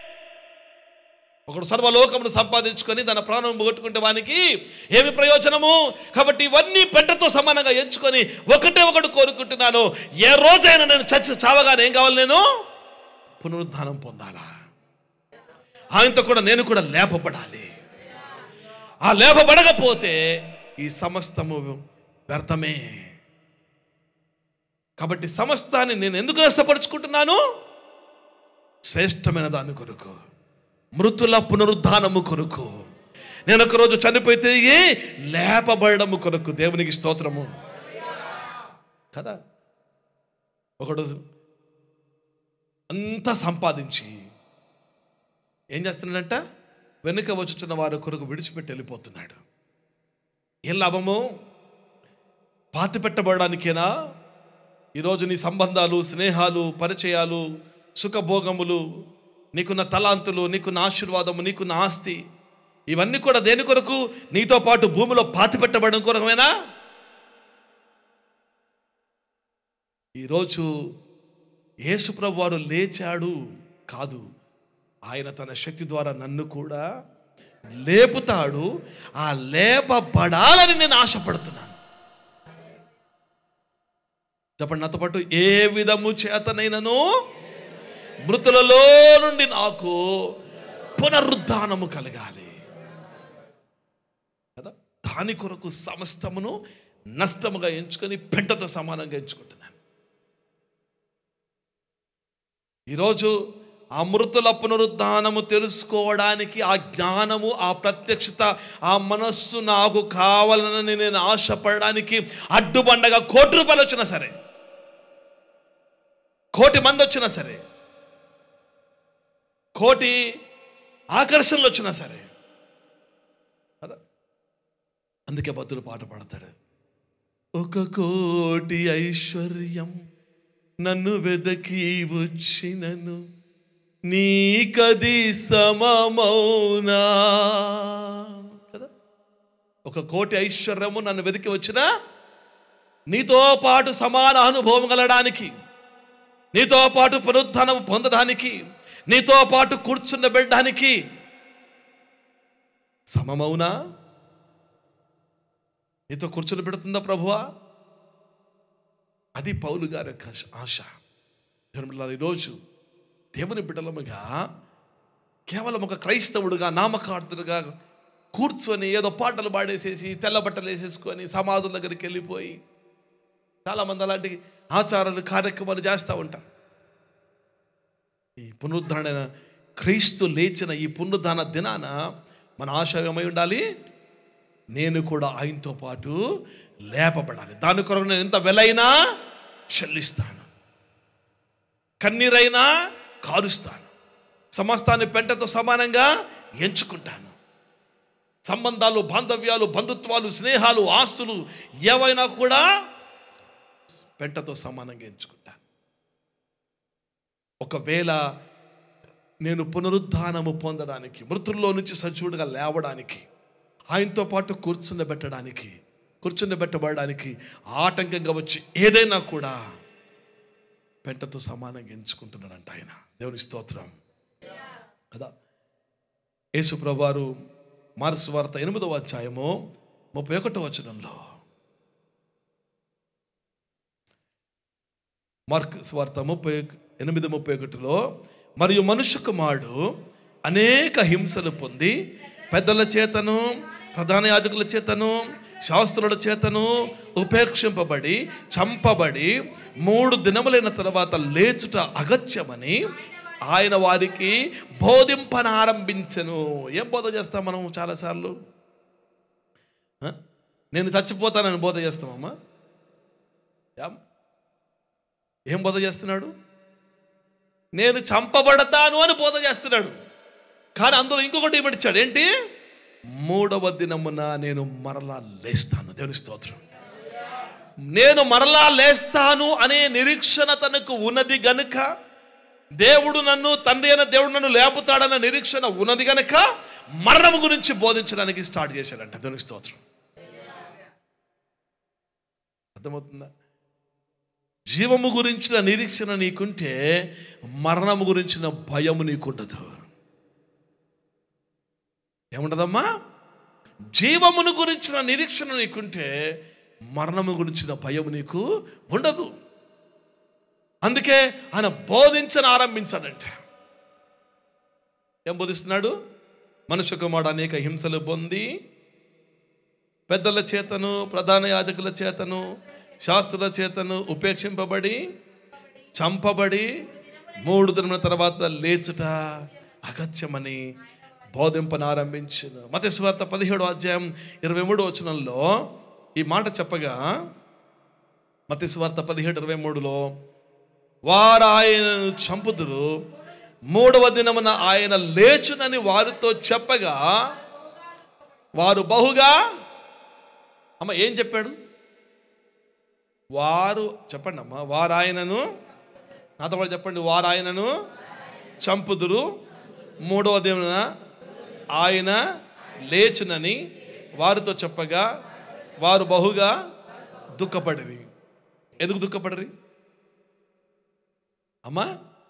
Speaker 1: ఒకడు సర్వలోకమును సంపాదించుకొని తన ప్రాణం పోగొట్టుకుంటే వానికి ఏమి ప్రయోజనము కాబట్టి ఇవన్నీ పెంటతో సమానంగా ఎంచుకొని ఒకటే ఒకటి కోరుకుంటున్నాను ఏ రోజైనా నేను చచ్చి చావగానే ఏం కావాలి నేను పునరుద్ధానం పొందాలా ఆయనతో కూడా నేను కూడా లేపబడాలి ఆ లేపబడకపోతే ఈ సమస్తము వ్యర్థమే కాబట్టి సమస్తాన్ని నేను ఎందుకు నష్టపరుచుకుంటున్నాను శ్రేష్టమైన దాని కొరకు మృతుల పునరుద్ధానము కొరకు నేను ఒకరోజు చనిపోయి తిరిగి లేపబడము కొరకు దేవునికి స్తోత్రము కదా ఒకడు అంతా సంపాదించి ఏం చేస్తున్నాడంట వెనుక వచ్చుచున్న వారి కొరకు విడిచిపెట్టి వెళ్ళిపోతున్నాడు ఏం లాభము పాతి పెట్టబడడానికేనా ఈరోజు నీ సంబంధాలు స్నేహాలు పరిచయాలు సుఖభోగములు నీకున్న తలాంతులు నీకున్న ఆశీర్వాదము నీకున్న ఆస్తి ఇవన్నీ కూడా దేని కొరకు నీతో పాటు భూమిలో పాతి పెట్టబడడం కొరకమేనా ఈరోజు యేసుప్రభు వారు లేచాడు కాదు ఆయన తన శక్తి ద్వారా నన్ను కూడా లేపుతాడు ఆ లేపబడాలని నేను ఆశపడుతున్నాను చెప్పండి నాతో పాటు ఏ విధము చేతనైనను మృతులలో నుండి నాకు పునరుద్ధానము కలగాలి కదా దాని కొరకు సమస్తమును నష్టముగా ఎంచుకొని పెంటతో సమానంగా ఎంచుకుంటున్నాను ఈరోజు ఆ మృతుల పునరుద్ధానము తెలుసుకోవడానికి ఆ జ్ఞానము ఆ ప్రత్యక్షత ఆ మనస్సు నాకు కావాలని నేను ఆశపడడానికి అడ్డుబండగా కోటి రూపాయలు వచ్చినా సరే కోటి మంది వచ్చినా సరే కోటి ఆకర్షణలు వచ్చినా సరే కదా అందుకే భద్రుడు పాట పాడతాడు ఒక కోటి ఐశ్వర్యం నన్ను వెదకి వచ్చినను నీకది సమమౌనా కదా ఒక కోటి ఐశ్వర్యము నన్ను వెతికి వచ్చిన నీతో పాటు సమాన అనుభవం కలడానికి నీతో పాటు పునరుద్ధానం పొందడానికి నీతో పాటు కూర్చున్న పెట్టడానికి సమమౌనా నీతో కూర్చుని పెడుతుందా ప్రభువా అది పౌలు గారి యొక్క ఆశ జన్మలారు ఈరోజు దేవుని బిడ్డలముగా కేవలం ఒక క్రైస్తవుడుగా నామకార్థుడుగా కూర్చొని ఏదో పాటలు పాడేసేసి తెల్ల బట్టలు వేసేసుకొని సమాధుల దగ్గరికి వెళ్ళిపోయి చాలామంది అలాంటి ఆచారాలు కార్యక్రమాలు చేస్తూ ఉంటాం ఈ పునరుద్ధరణ క్రీస్తు లేచిన ఈ పునరుద్ధాన దినాన మన ఆశ ఏమై ఉండాలి నేను కూడా ఆయనతో పాటు లేపబడాలి దాని కొరకు నేను ఎంత వెలైనా చెల్లిస్తాను కన్నీరైనా కారుస్తాను సమస్తాన్ని పెంటతో సమానంగా ఎంచుకుంటాను సంబంధాలు బాంధవ్యాలు బంధుత్వాలు స్నేహాలు ఆస్తులు ఏవైనా కూడా పెంటతో సమానంగా ఎంచుకుంటాను ఒకవేళ నేను పునరుద్ధానము పొందడానికి మృతుల్లో నుంచి సజీవుడిగా లేవడానికి ఆయనతో పాటు కూర్చుండబెట్టడానికి కూర్చుండబెట్టబడడానికి ఆటంకంగా వచ్చి ఏదైనా కూడా పెంటతో సమానంగా ఎంచుకుంటున్నాడంట ఆయన దేవుని స్తోత్రం కదా యేసు ప్రభువారు మార్సు వార్త ఎనిమిదవ అధ్యాయము ముప్పై ఒకటో వచనంలో మార్క్ వార్త ముప్పై ఎనిమిది ముప్పై ఒకటిలో మరియు మనుష్య కుమారుడు అనేక హింసలు పొంది పెద్దల చేతను ప్రధాన యాజకుల చేతను శాస్త్రుల చేతను ఉపేక్షింపబడి చంపబడి మూడు దినములైన తర్వాత లేచుట అగత్యమని ఆయన వారికి బోధింపనారంభించెను ఏం బోధ చేస్తాం మనం చాలాసార్లు ఆ? నేను చచ్చిపోతానని బోధ చేస్తామమ్మా ఏం? ఏం బోధ చేస్తున్నాడు నేను చంపబడతాను అని బోధ చేస్తున్నాడు కానీ అందులో ఇంకొకటి ఏమిటిచ్చాడు ఏంటి మూడవ దినమున నేను మరలా లేస్తాను దేవుని స్తోత్రం నేను మరలా లేస్తాను అనే నిరీక్షణ తనకు ఉన్నది గనుక దేవుడు నన్ను తండ్రి అయిన దేవుడు నన్ను లేపుతాడన్న నిరీక్షణ ఉన్నది గనుక మరణము గురించి బోధించడానికి స్టార్ట్ చేశాడంట దేవుని స్తోత్రం అర్థమవుతుందా జీవము గురించిన నిరీక్షణ నీకుంటే మరణము గురించిన భయము నీకుండదు ఏముండదమ్మా జీవమును గురించిన నిరీక్షణ నీకుంటే మరణము గురించిన భయం నీకు ఉండదు అందుకే ఆయన బోధించని ఆరంభించాడంట ఏం బోధిస్తున్నాడు మనుష్య కుమారుడు అనేక హింసలు పొంది పెద్దల చేతను ప్రధాన యాజకుల చేతను శాస్త్రుల చేతను ఉపేక్షింపబడి చంపబడి మూడు దినముల తర్వాత లేచుట అగత్యమని బోధింపనారంభించిన మత సువార్త పదిహేడు అధ్యాయం ఇరవై మూడు వచనంలో ఈ మాట చెప్పగా మత సువార్త పదిహేడు ఇరవై మూడులో వారు ఆయనను చంపుదురు మూడవ దినమున ఆయన లేచునని వారితో చెప్పగా వారు బహుగా అమ్మ ఏం చెప్పాడు వారు చెప్పండి అమ్మ వారు ఆయనను నాతో పాటు చెప్పండి వారు ఆయనను చంపుదురు మూడవ దినమున ఆయన లేచునని వారితో చెప్పగా వారు బహుగా దుఃఖపడిరి ఎందుకు దుఃఖపడరి అమ్మా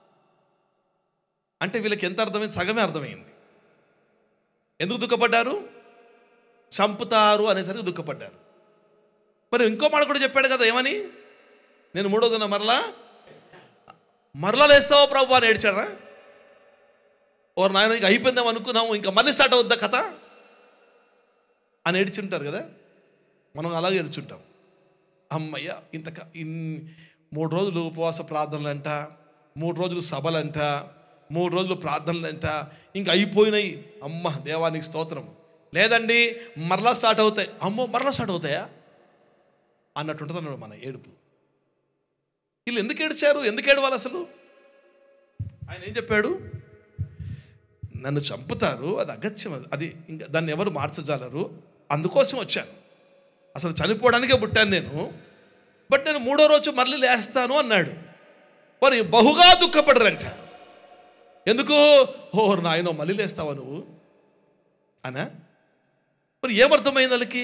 Speaker 1: అంటే వీళ్ళకి ఎంత అర్థమైంది సగమే అర్థమైంది ఎందుకు దుఃఖపడ్డారు చంపుతారు అనేసరికి దుఃఖపడ్డారు మరి ఇంకో మాట కూడా చెప్పాడు కదా ఏమని నేను మూడో దిన మరలా మరలా లేస్తావా ప్రభు అని ఏడ్చాడా ఓరు నాయన ఇక అయిపోయిందాం అనుకున్నాము ఇంకా మళ్ళీ స్టార్ట్ అవుద్దా కథ అని ఏడ్చుంటారు కదా మనం అలాగే ఏడ్చుంటాం అమ్మయ్య ఇంత క- ఇన్ మూడు రోజులు ఉపవాస ప్రార్థనలంట మూడు రోజులు సభలంట మూడు రోజులు ప్రార్థనలంట ఇంకా అయిపోయినాయి అమ్మ దేవానికి స్తోత్రం లేదండి మరలా స్టార్ట్ అవుతాయి అమ్మో మరలా స్టార్ట్ అవుతాయా అన్నట్టు ఉంటుంది అన్నాడు మన ఏడుపు వీళ్ళు ఎందుకు ఏడ్చారు ఎందుకు ఏడవాలి అసలు ఆయన ఏం చెప్పాడు నన్ను చంపుతారు అది అగత్యం అది ఇంకా దాన్ని ఎవరు మార్చజాలరు అందుకోసం వచ్చాను అసలు చనిపోవడానికే పుట్టాను నేను బట్ నేను మూడో రోజు మళ్ళీ లేస్తాను అన్నాడు మరి బహుగా దుఃఖపడరంట ఎందుకు ఓ నాయనో మళ్ళీ లేస్తావా నువ్వు అనా మరి ఏమర్థమైంది వాళ్ళకి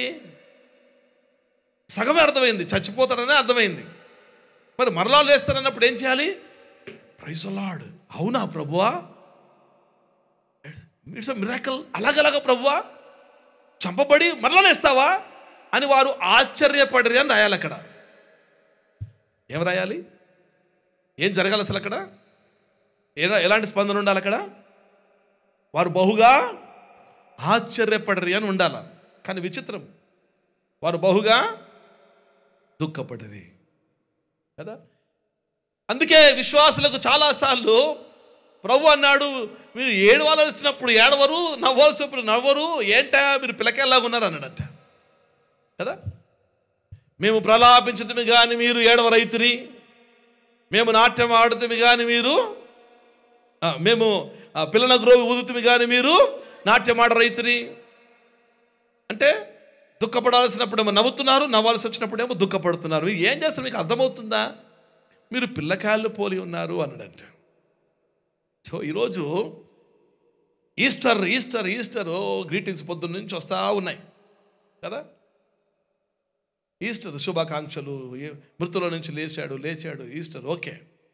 Speaker 1: సగమే అర్థమైంది చచ్చిపోతాడనే అర్థమైంది మరి మరలా లేస్తానన్నప్పుడు ఏం చేయాలి ప్రైజ్ లాడ్ అవునా ప్రభువా ఇట్స్ మిరాకల్ అలాగలాగా ప్రభువా చంపబడి మరలా లేస్తావా అని వారు ఆశ్చర్యపడరి అని రాయాలి అక్కడ ఏం రాయాలి ఏం జరగాలి అసలు అక్కడ ఎలా ఎలాంటి స్పందన ఉండాలి అక్కడ వారు బహుగా ఆశ్చర్యపడరి అని ఉండాలి కానీ విచిత్రం వారు బహుగా దుఃఖపడరి కదా అందుకే విశ్వాసులకు చాలాసార్లు ప్రభు అన్నాడు మీరు ఏడవాల్సి వచ్చినప్పుడు ఏడవరు నవ్వాల్సినప్పుడు నవ్వరు ఏంటా మీరు పిల్లకెళ్ళగా ఉన్నారు అన్నాడంట కదా మేము ప్రలాపించదుమి కానీ మీరు ఏడవ రైతుని మేము నాట్యం ఆడుతుమి కానీ మీరు ఆ, మేము ఆ, పిల్లల గ్రోవి ఊదుతుమి కానీ మీరు నాట్యం ఆడ రైతుని అంటే దుఃఖపడాల్సినప్పుడేమో నవ్వుతున్నారు నవ్వాల్సి వచ్చినప్పుడేమో దుఃఖపడుతున్నారు మీరు ఏం చేస్తారు మీకు అర్థమవుతుందా మీరు పిల్లకాయలు పోలి ఉన్నారు అన్నాడంట సో ఈరోజు ఈస్టర్ ఈస్టర్ ఈస్టర్ ఓ గ్రీటింగ్స్ పొద్దున్న నుంచి వస్తూ ఉన్నాయి కదా ఈస్టర్ శుభాకాంక్షలు ఏ- మృతుల నుంచి లేచాడు లేచాడు ఈస్టర్ ఓకే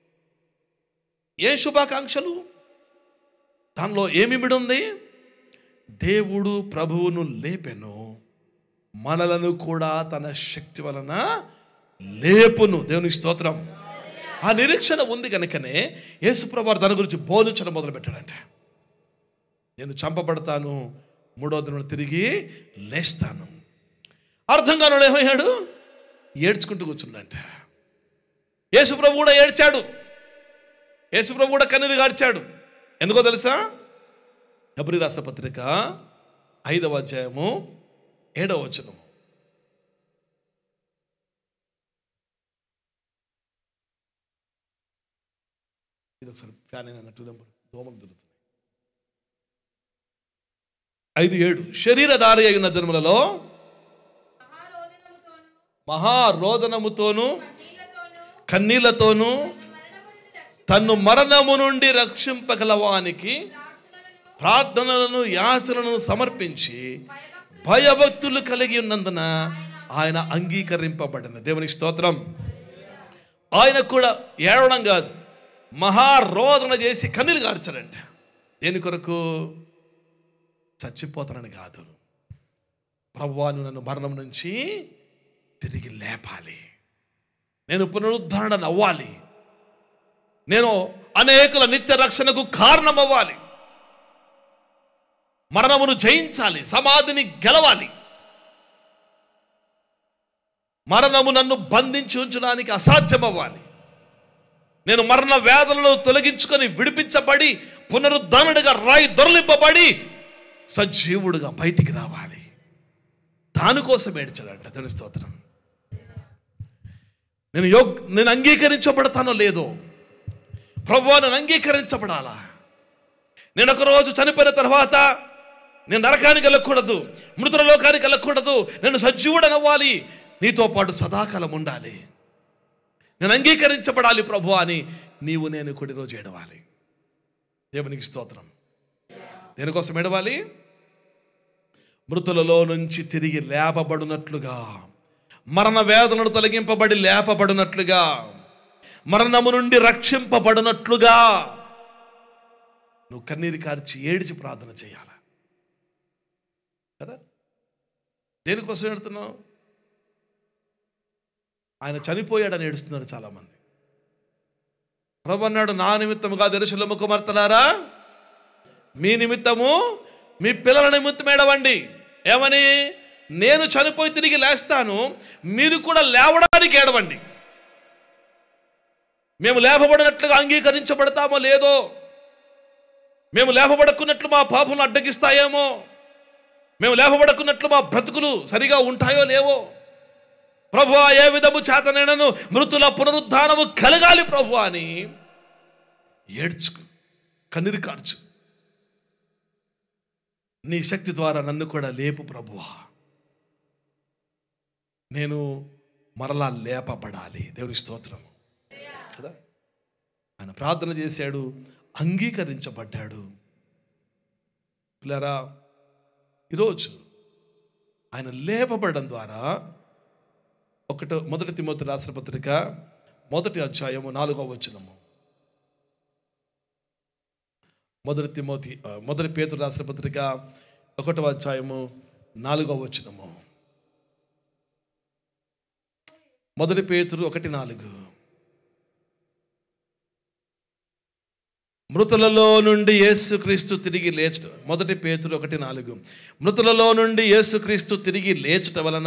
Speaker 1: ఏ శుభాకాంక్షలు దానిలో ఏమిమిడి ఉంది దేవుడు ప్రభువును లేపెను మనలను కూడా తన శక్తి వలన లేపును దేవునికి స్తోత్రం ఆ నిరీక్షణ ఉంది కనుకనే యేసుప్రభు దాని గురించి బోధించడం మొదలు పెట్టాడంట నేను చంపబడతాను మూడో దినం తిరిగి లేస్తాను అర్థం కాను ఏమయ్యాడు ఏడ్చుకుంటూ కూర్చుండంట యేసుప్రభు కూడా ఏడ్చాడు యేసుప్రభు కూడా కన్నీరు గార్చాడు ఎందుకో తెలుసా ఎబ్రి రాష్ట్ర పత్రిక ఐదవ అధ్యాయము ఏడవ వచనము ఇది ఒకసారి ఫ్యాన్ అయినా టూ నెంబర్ దోమలు దొరుకుతున్నాయి ఐదు ఏడు శరీరధారి అయిన దినములలో మహారోదనముతోను కన్నీళ్లతోనూ తన్ను మరణము నుండి రక్షింపగలవానికి ప్రార్థనలను యాచనలను సమర్పించి భయభక్తులు కలిగి ఉన్నందున ఆయన అంగీకరింపబడిన దేవునికి స్తోత్రం ఆయన కూడా ఏడవడం కాదు మహారోదన చేసి కన్నీళ్ళు గార్చాడంట దేని కొరకు చచ్చిపోతానని కాదు ప్రభువాను నన్ను మరణం నుంచి తిరిగి లేపాలి నేను పునరుద్ధరణ అవ్వాలి నేను అనేకుల నిత్య రక్షణకు కారణమవ్వాలి మరణమును జయించాలి సమాధిని గెలవాలి మరణము నన్ను బంధించి ఉంచడానికి అసాధ్యం అవ్వాలి నేను మరణ వేదనలు తొలగించుకొని విడిపించబడి పునరుద్ధరణుడిగా రాయి దొరలింపబడి సజీవుడుగా బయటికి రావాలి దానికోసం ఏడ్చాడంట దాని స్తోత్రం నేను యోగ్ నేను అంగీకరించబడతానో లేదో ప్రభు నేను అంగీకరించబడాలా నేను ఒక రోజు చనిపోయిన తర్వాత నేను నరకానికి వెళ్ళకూడదు మృతుల లోకానికి వెళ్ళకూడదు నేను సజీవుడనవ్వాలి నీతో పాటు సదాకాలం ఉండాలి నేను అంగీకరించబడాలి ప్రభు అని నీవు నేను కొడి రోజు ఏడవాలి దేవునికి స్తోత్రం దేనికోసం ఏడవాలి మృతులలో నుంచి తిరిగి లేపబడినట్లుగా మరణ వేదనలు తొలగింపబడి లేపబడినట్లుగా మరణము నుండి రక్షింపబడినట్లుగా నువ్వు కన్నీరు కార్చి ఏడిచి ప్రార్థన చేయాలా కదా దేనికోసం ఏడుతున్నావు ఆయన చనిపోయాడని ఏడుస్తున్నారు చాలామంది ప్రభు అన్నాడు నా నిమిత్తముగా దర్శనము కుమార్తెలారా మీ నిమిత్తము మీ పిల్లల నిమిత్తం ఏడవండి ఏమని నేను చనిపోయి తిరిగి లేస్తాను మీరు కూడా లేవడానికి ఏడవండి మేము లేపబడినట్లుగా అంగీకరించబడతామో లేదో మేము లేపబడకున్నట్లు మా పాపములు అడ్డగిస్తాయేమో మేము లేపబడకున్నట్లు మా బ్రతుకులు సరిగా ఉంటాయో లేవో ప్రభు ఏ విధము చేతనైనను మృతుల పునరుద్ధానము కలగాలి ప్రభు అని ఏడ్చుకు కన్నీరు కార్చు నీ శక్తి ద్వారా నన్ను కూడా లేపు ప్రభువా నేను మరలా లేపబడాలి దేవుని స్తోత్రము కదా ఆయన ప్రార్థన చేశాడు అంగీకరించబడ్డాడు పిల్లరా ఈరోజు ఆయన లేపబడడం ద్వారా ఒకటో మొదటి తిమోతి రాసిన పత్రిక మొదటి అధ్యాయము నాలుగవ వచనము మొదటి తిమోతి ఆ, మొదటి పేతురు రాసిన పత్రిక ఒకటవ అధ్యాయము నాలుగవ వచనము మొదటి పేతురు ఒకటి నాలుగు మృతులలో నుండి యేసుక్రీస్తు తిరిగి లేచుట మొదటి పేతురు ఒకటి నాలుగు మృతులలో నుండి యేసుక్రీస్తు తిరిగి లేచుట వలన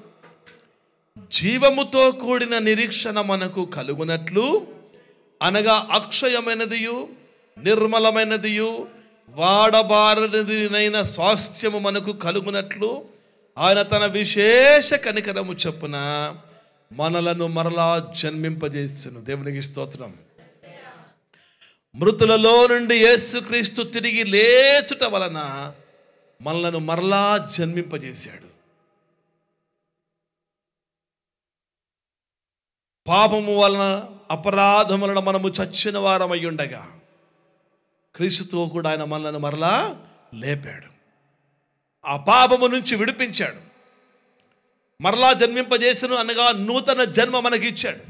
Speaker 1: జీవముతో కూడిన నిరీక్షణ మనకు కలుగునట్లు అనగా అక్షయమైనదియు నిర్మలమైనదియు వాడబారనిదినైన స్వాస్థ్యము మనకు కలుగునట్లు ఆయన తన విశేష కనికరము చొప్పున మనలను మరలా జన్మింపజేస్తును దేవునికి స్తోత్రం మృతులలో నుండి యేసుక్రీస్తు తిరిగి లేచుట వలన మనలను మరలా జన్మింపజేశాడు పాపము వలన అపరాధం వలన మనము చచ్చిన వారమై ఉండగా క్రీస్తుతో కూడా ఆయన మనలను మరలా లేపాడు ఆ పాపము నుంచి విడిపించాడు మరలా జన్మింపజేసను అనగా నూతన జన్మ మనకిచ్చాడు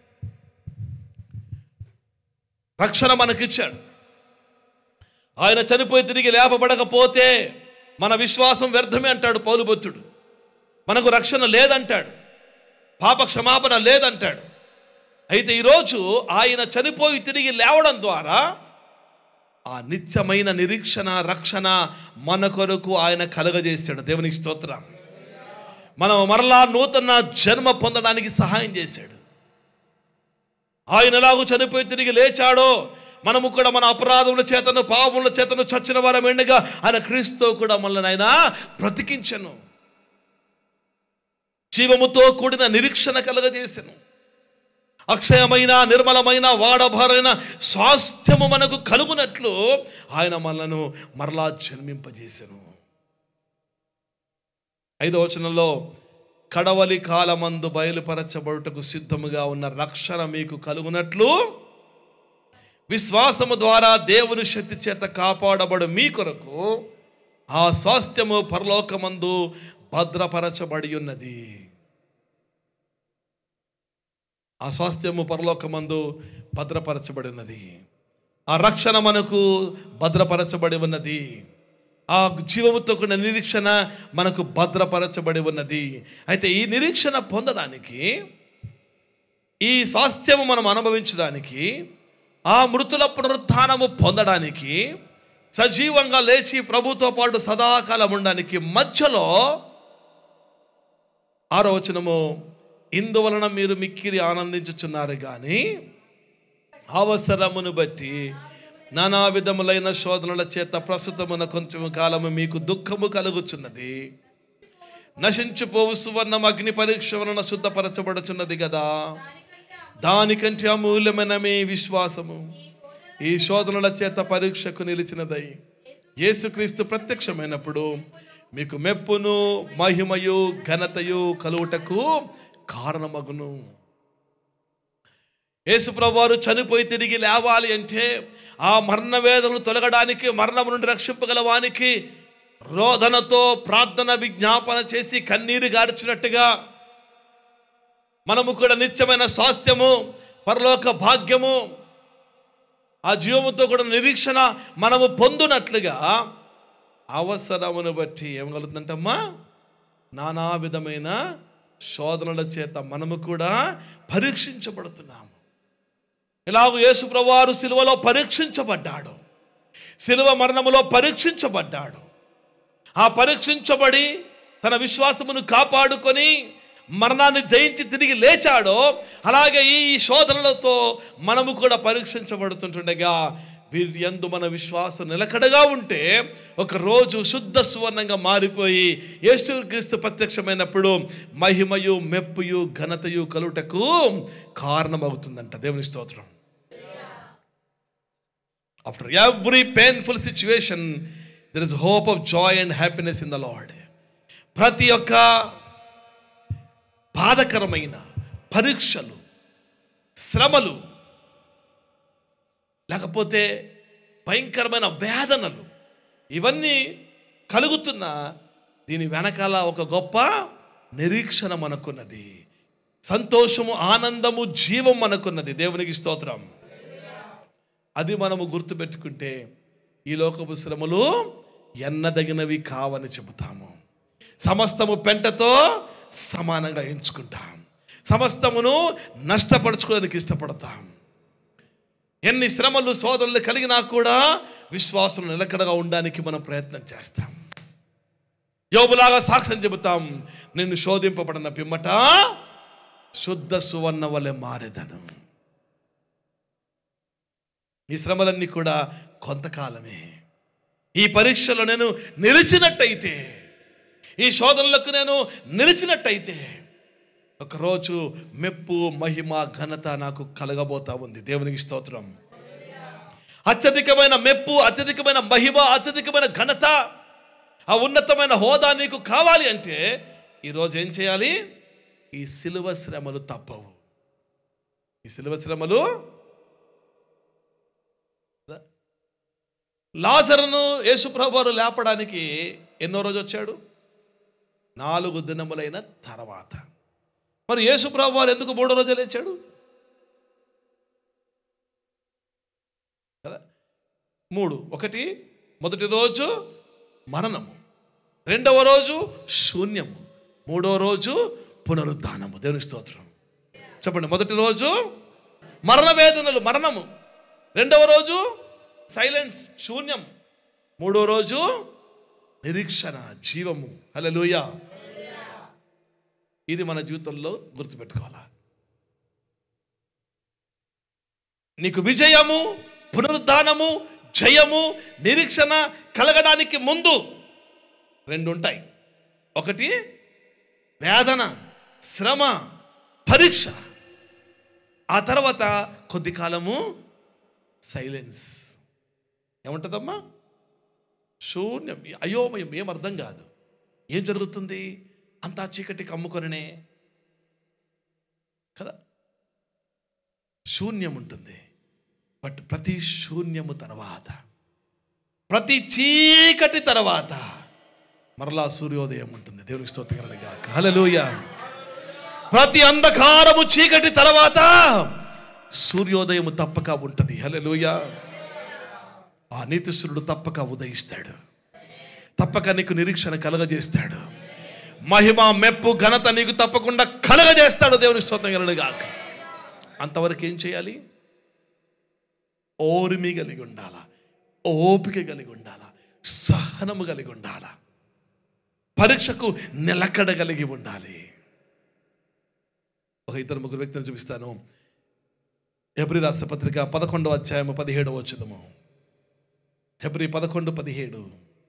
Speaker 1: రక్షణ మనకిచ్చాడు ఆయన చనిపోయి తిరిగి లేపబడకపోతే మన విశ్వాసం వ్యర్థమే అంటాడు పౌలుబొత్తుడు మనకు రక్షణ లేదంటాడు పాప క్షమాపణ లేదంటాడు అయితే ఈరోజు ఆయన చనిపోయి తిరిగి లేవడం ద్వారా ఆ నిత్యమైన నిరీక్షణ రక్షణ మన కొరకు ఆయన కలగజేశాడు దేవునికి స్తోత్రం మనం మరలా నూతన జన్మ పొందడానికి సహాయం చేశాడు ఆయన ఎలాగో చనిపోయి తిరిగి లేచాడో మనము కూడా మన అపరాధముల చేతను పాపముల చేతను చచ్చిన వారం ఎండగా ఆయన క్రీస్తు కూడా మనల్ని ఆయన బ్రతికించను జీవముతో కూడిన నిరీక్షణ కలగజేసెను అక్షయమైన నిర్మలమైన వాడభారైన స్వాస్థ్యము మనకు కలుగునట్లు ఆయన మనలను మరలా జన్మింపజేసెను ఐదో వచనంలో కడవలి కాలమందు బయలుపరచబడుటకు సిద్ధముగా ఉన్న రక్షణ మీకు కలుగునట్లు విశ్వాసము ద్వారా దేవుని శక్తి చేత కాపాడబడు మీ కొరకు ఆ స్వాస్థ్యము పరలోకమందు భద్రపరచబడి ఉన్నది ఆ స్వాస్థ్యము పరలోకమందు భద్రపరచబడి ఉన్నది ఆ రక్షణ మనకు భద్రపరచబడి ఉన్నది ఆ జీవముతో కూడిన నిరీక్షణ మనకు భద్రపరచబడి ఉన్నది అయితే ఈ నిరీక్షణ పొందడానికి ఈ స్వాస్థ్యము మనం అనుభవించడానికి ఆ మృతుల పునరుత్థానము పొందడానికి సజీవంగా లేచి ప్రభుతో పాటు సదాకాలం ఉండడానికి మధ్యలో ఆరో వచనము ఇందువలన మీరు మిక్కిరి ఆనందించుచున్నారు కానీ అవసరమును బట్టి నానా విధములైన శోధనల చేత ప్రస్తుతమున కొంచెం కాలము మీకు దుఃఖము కలుగుచున్నది నశించిపోవు సువర్ణం అగ్ని పరీక్ష వలన శుద్ధపరచబడుచున్నది కదా దానికంటే అమూల్యమైన మీ విశ్వాసము ఈ శోధనల చేత పరీక్షకు నిలిచినదై యేసుక్రీస్తు ప్రత్యక్షమైనప్పుడు మీకు మెప్పును మహిమయు ఘనతయు కలుగుటకు కారణమగును యేసుప్రభువారు చనిపోయి తిరిగి లేవాలి అంటే ఆ మరణ వేదనను తొలగడానికి మరణం నుండి రక్షింపగల వానికి రోదనతో ప్రార్థన విజ్ఞాపన చేసి కన్నీరు గార్చినట్టుగా మనము కూడా నిత్యమైన స్వాస్థ్యము పరలోక భాగ్యము ఆ జీవముతో కూడా నిరీక్షణ మనము పొందునట్లుగా అవసరమును బట్టి ఏం కలుగుతుందంటమ్మా నానా విధమైన శోధనల చేత మనము కూడా పరీక్షించబడుతున్నాము ఇలాగ యేసు ప్రభువారు సిలువలో పరీక్షించబడ్డాడు సిలువ మరణములో పరీక్షించబడ్డాడు ఆ పరీక్షించబడి తన విశ్వాసమును కాపాడుకొని మరణాన్ని జయించి తిరిగి లేచాడో అలాగే ఈ శోధనలతో మనము కూడా పరీక్షించబడుతుంటుండగా వీరి యందు మన విశ్వాసం నిలకడగా ఉంటే ఒక రోజు శుద్ధ సువర్ణంగా మారిపోయి యేసుక్రీస్తు ప్రత్యక్షమైనప్పుడు మహిమయు మెప్పుయు ఘనతయు కలుటకు కారణమవుతుందంట దేవుని స్తోత్రం after every painful situation there is hope of joy and happiness in the Lord ప్రతి ఒక్క బాధకరమైన పరీక్షలు శ్రమలు లేకపోతే భయంకరమైన వేదనలు ఇవన్నీ కలుగుతున్న దీని వెనకాల ఒక గొప్ప నిరీక్షణ మనకున్నది సంతోషము ఆనందము జీవం మనకున్నది దేవునికి స్తోత్రం అది మనము గుర్తుపెట్టుకుంటే ఈ లోకపు శ్రమలు ఎన్నదగినవి కావని చెబుతాము సమస్తము పెంటతో సమానంగా ఎంచుకుంటాం సమస్తమును నష్టపరుచుకోవడానికి ఇష్టపడతాం ఎన్ని శ్రమలు సోదరులు కలిగినా కూడా విశ్వాసం నిలకడగా ఉండడానికి మనం ప్రయత్నం చేస్తాం యోబులాగా సాక్ష్యం చెబుతాం నిన్ను శోధింపబడిన పిమ్మట శుద్ధ సువర్ణ వలె మారేదను ఈ శ్రమలన్నీ కూడా కొంతకాలమే ఈ పరీక్షలో నేను నిలిచినట్టయితే ఈ శోధనలకు నేను నిలిచినట్టయితే ఒకరోజు మెప్పు మహిమ ఘనత నాకు కలగబోతా ఉంది దేవునికి స్తోత్రం అత్యధికమైన మెప్పు అత్యధికమైన మహిమ అత్యధికమైన ఘనత ఆ ఉన్నతమైన హోదా నీకు కావాలి అంటే ఈరోజు ఏం చేయాలి ఈ సిలువ శ్రమలు తప్పవు ఈ సిలువ శ్రమలు లాజరును యేసుప్రభువారు లేపడానికి ఎన్నో రోజు వచ్చాడు నాలుగు దినములైన తర్వాత మరి యేసుప్రభు వారు ఎందుకు మూడో రోజు లేచాడు కదా మూడు ఒకటి మొదటి రోజు మరణము రెండవ రోజు శూన్యము మూడో రోజు పునరుద్ధానము దేవుని స్తోత్రం చెప్పండి మొదటి రోజు మరణ వేదనలు మరణము రెండవ రోజు సైలెన్స్ శూన్యం మూడో రోజు నిరీక్షణ జీవము హల్లెలూయా ఇది మన జీవితంలో గుర్తుపెట్టుకోవాలా నీకు విజయము పునరుద్ధానము జయము నిరీక్షణ కలగడానికి ముందు రెండు ఉంటాయి ఒకటి వేదన శ్రమ పరీక్ష ఆ తర్వాత కొద్ది కాలము సైలెన్స్ ఏముంటుందమ్మా శూన్యం అయోమయం ఏం అర్థం కాదు ఏం జరుగుతుంది అంతా చీకటికి అమ్ముకొననే కదా శూన్యం ఉంటుంది బట్ ప్రతి శూన్యము తర్వాత ప్రతి చీకటి తర్వాత మరలా సూర్యోదయం ఉంటుంది దేవునికి స్తోత్రంగా హల్లెలూయా ప్రతి అంధకారము చీకటి తర్వాత సూర్యోదయము తప్పక ఉంటుంది హల్లెలూయా ఆ నీతిశ్వరుడు తప్పక ఉదయిస్తాడు తప్పక నీకు నిరీక్షణ కలగజేస్తాడు మహిమ మెప్పు ఘనత నీకు తప్పకుండా కలగజేస్తాడు దేవుని స్తోత్రం గాక అంతవరకు ఏం చేయాలి ఓరిమి కలిగి ఉండాలా ఓపిక కలిగి ఉండాలా సహనము కలిగి ఉండాలా పరీక్షకు నిలకడ కలిగి ఉండాలి ఒక ఇద్దరు ముగ్గురు వ్యక్తిని చూపిస్తాను హెబ్రి రాష్ట్ర పత్రిక పదకొండవ అధ్యాయము పదిహేడవ వచ్చుదము హెబ్రి పదకొండు పదిహేడు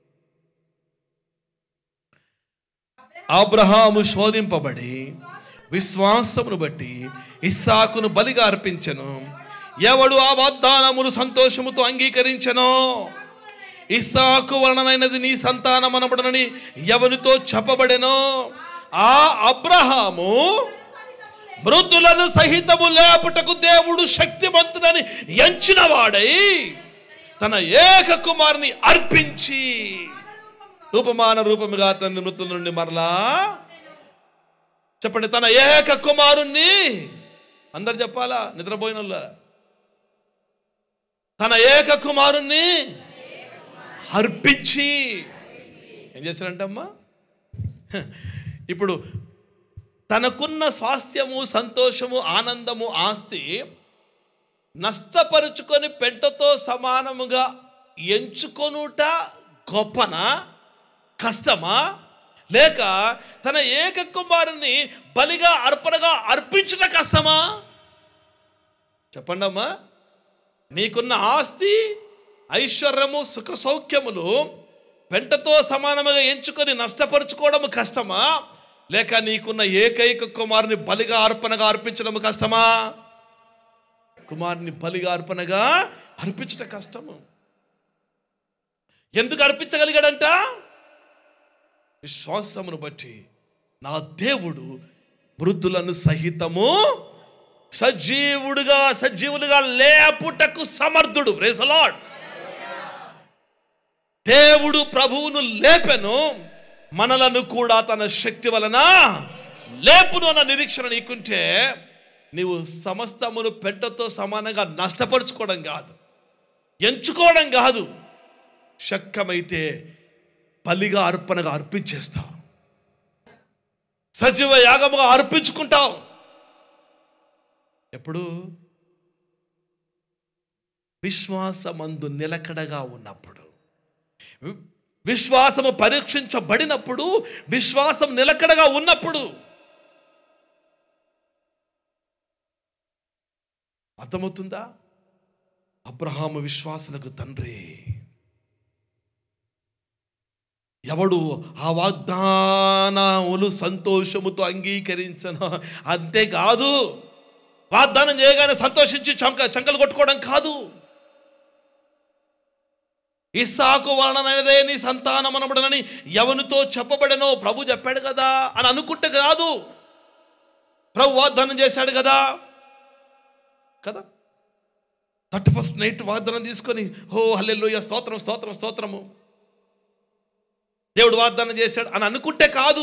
Speaker 1: అబ్రహాము శోధింపబడి విశ్వాసమును బట్టి ఇస్సాకును బలిగా అర్పించెను ఎవడు ఆ వాగ్దానమును సంతోషముతో అంగీకరించెనో ఇస్సాకు వలనైనది నీ సంతానమనబడనని ఎవరితో చెప్పబడెనో ఆ అబ్రహాము మృతులను సహితము లేపుటకు దేవుడు శక్తిమంతుడని ఎంచిన వాడై తన ఏక కుమారుని అర్పించి రూపమాన రూపముగా తన మృతుల నుండి మరలా చెప్పండి తన ఏక కుమారుణ్ణి అందరు చెప్పాలా నిద్రపోయిన వాళ్ళ తన ఏక కుమారుణ్ణి అర్పించి ఏం చేశారంటమ్మా హ, ఇప్పుడు తనకున్న స్వాస్థ్యము సంతోషము ఆనందము ఆస్తి నష్టపరుచుకొని పెంటతో సమానముగా ఎంచుకొనుట గొప్పన కష్టమా లేక తన ఏక కుమారుని బలిగా అర్పణగా అర్పించుట కష్టమా చెప్పండమ్మా నీకున్న ఆస్తి ఐశ్వర్యము సుఖ సౌఖ్యములు పెంటతో సమానముగా ఎంచుకొని నష్టపరుచుకోవడం కష్టమా లేక నీకున్న ఏకైక కుమారుని బలిగా అర్పణగా అర్పించడం కష్టమా కుమారుని బలిగా అర్పణగా అర్పించట కష్టము ఎందుకు అర్పించగలిగాడంట విశ్వాసమును బట్టి నా దేవుడు మృతులను సహితము సజీవుడుగా సజీవులుగా లేపుటకు సమర్థుడు ప్రేసలాడ్ దేవుడు ప్రభువును లేపెను మనలను కూడా తన శక్తి వలన లేపును అన్న నిరీక్షణ నీకుంటే నీవు సమస్తమును పెంటతో సమానంగా నష్టపరుచుకోవడం కాదు ఎంచుకోవడం కాదు శక్యమైతే బలిగా అర్పణగా అర్పించేస్తావు సజీవ యాగముగా అర్పించుకుంటావు ఎప్పుడు విశ్వాసమందు నిలకడగా ఉన్నప్పుడు వి- విశ్వాసము పరీక్షించబడినప్పుడు విశ్వాసం నిలకడగా ఉన్నప్పుడు అర్థమవుతుందా అబ్రహాము విశ్వాసులకు తండ్రి ఎవడు ఆ వాగ్దానములు సంతోషముతో అంగీకరించను అంతేకాదు వాగ్దానం చేయగానే సంతోషించి చంక చంకలు కొట్టుకోవడం కాదు ఇస్సాకు వలననేదే నీ సంతానం అనబడనని ఎవనితో చెప్పబడనో ప్రభు చెప్పాడు కదా అని అనుకుంటే కాదు ప్రభు వాగ్దానం చేశాడు కదా కదా థర్టీ ఫస్ట్ నైట్ వాగ్దానం తీసుకొని హో హల్లెలూయా స్తోత్రం స్తోత్రం స్తోత్రము దేవుడు వాగ్దానం చేశాడు అని అనుకుంటే కాదు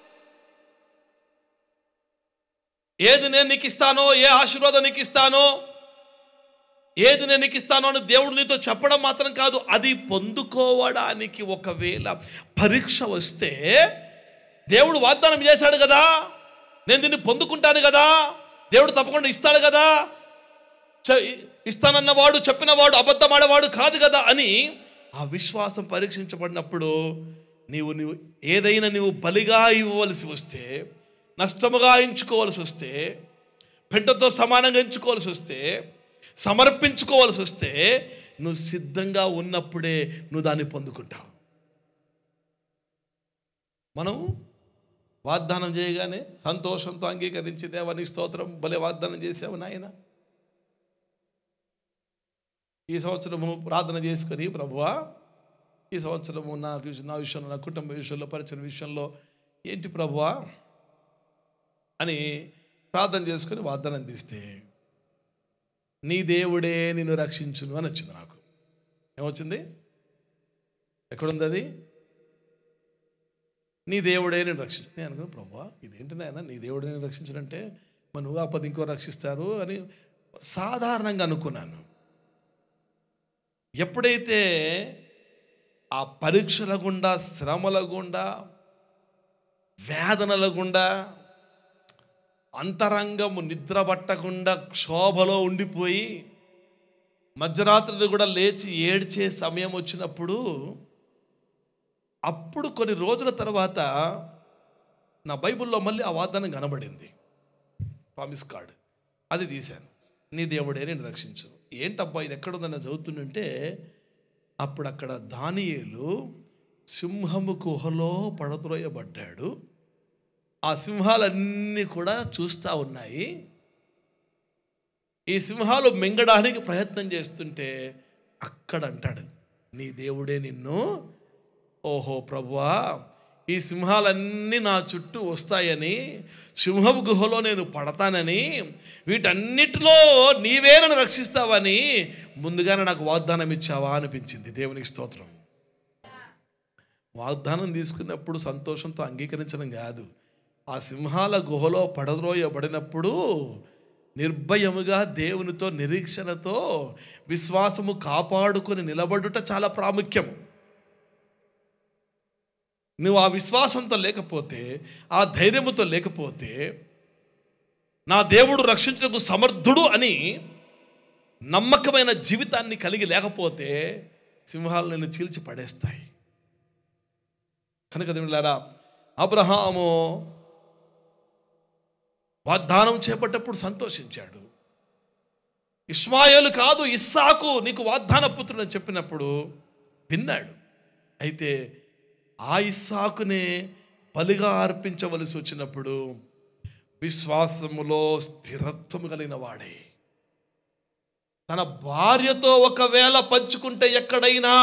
Speaker 1: ఏది నేను నీకు ఇస్తానో ఏ ఆశీర్వాదం నీకు ఇస్తానో ఏది నేను నీకు ఇస్తానో అని దేవుడు నీతో చెప్పడం మాత్రం కాదు అది పొందుకోవడానికి ఒకవేళ పరీక్ష వస్తే దేవుడు వాగ్దానం చేశాడు కదా నేను దీన్ని పొందుకుంటాను కదా దేవుడు తప్పకుండా ఇస్తాడు కదా చ- ఇస్తానన్నవాడు చెప్పినవాడు అబద్ధమాడేవాడు కాదు కదా అని ఆ విశ్వాసం పరీక్షించబడినప్పుడు నీవు నీవు ఏదైనా నీవు బలిగా ఇవ్వవలసి వస్తే నష్టముగా ఎంచుకోవాల్సి వస్తే పెంటతో సమానంగా ఎంచుకోవాల్సి వస్తే సమర్పించుకోవాల్సి వస్తే నువ్వు సిద్ధంగా ఉన్నప్పుడే నువ్వు దాన్ని పొందుకుంటావు మనం వాగ్దానం చేయగానే సంతోషంతో అంగీకరించి దేవాని స్తోత్రం భలే వాగ్దానం చేసావు నాయన ఈ సంవత్సరము ప్రార్థన చేసుకొని ప్రభువా ఈ సంవత్సరము నాకు నా విషయంలో నా కుటుంబ విషయంలో పరిచయ విషయంలో ఏంటి ప్రభువా అని ప్రార్థన చేసుకొని వాగ్దానం తీస్తే నీ దేవుడే నిన్ను రక్షించును అని వచ్చింది నాకు ఏమొచ్చింది ఎక్కడుంది అది నీ దేవుడే నేను రక్షించు నేను అనుకున్నాను ప్రభా ఇదేంటి నాయన నీ దేవుడే నేను రక్షించడంటే మరి నువ్వు ఆపద ఇంకో రక్షిస్తారు అని సాధారణంగా అనుకున్నాను ఎప్పుడైతే ఆ పరీక్షల గుండా శ్రమల గుండా వేదనల గుండా అంతరంగము నిద్ర పట్టకుండా క్షోభలో ఉండిపోయి మధ్యరాత్రి కూడా లేచి ఏడ్చే సమయం వచ్చినప్పుడు అప్పుడు కొన్ని రోజుల తర్వాత నా బైబిల్లో మళ్ళీ ఆ వాగ్దానం కనబడింది ప్రామిస్ కార్డ్ అది తీశాను నీ దేవుడే నేను రక్షించు ఏంటబ్బా ఇది ఎక్కడుందని చదువుతుంటే అప్పుడు అక్కడ దానియేలు సింహము గుహలో పడద్రోయబడ్డాడు ఆ సింహాలన్నీ కూడా చూస్తూ ఉన్నాయి ఈ సింహాలు మింగడానికి ప్రయత్నం చేస్తుంటే అక్కడ అంటాడు నీ దేవుడే నిన్ను ఓహో ప్రభువా ఈ సింహాలన్నీ నా చుట్టూ వస్తాయని సింహపు గుహలో నేను పడతానని వీటన్నిటిలో నీవే నన్ను రక్షిస్తావని ముందుగానే నాకు వాగ్దానం ఇచ్చావా అనిపించింది దేవునికి స్తోత్రం వాగ్దానం తీసుకున్నప్పుడు సంతోషంతో అంగీకరించడం కాదు ఆ సింహాల గుహలో పడద్రోయబడినప్పుడు నిర్భయముగా దేవునితో నిరీక్షణతో విశ్వాసము కాపాడుకొని నిలబడుట చాలా ప్రాముఖ్యం నువ్వు ఆ విశ్వాసంతో లేకపోతే ఆ ధైర్యముతో లేకపోతే నా దేవుడు రక్షించడానికి సమర్థుడు అని నమ్మకమైన జీవితాన్ని కలిగి లేకపోతే సింహాలు నిన్ను చీల్చి పడేస్తాయి కనుక దేవులారా అబ్రహాము వాగ్దానం చేపట్టప్పుడు సంతోషించాడు ఇస్మాయేలు కాదు ఇస్సాకు నీకు వాగ్దాన పుత్రుడు అని చెప్పినప్పుడు విన్నాడు అయితే ఆ ఇస్సాకునే బలిగా అర్పించవలసి వచ్చినప్పుడు విశ్వాసములో స్థిరత్వము కలిగిన వాడే తన భార్యతో ఒకవేళ పంచుకుంటే ఎక్కడైనా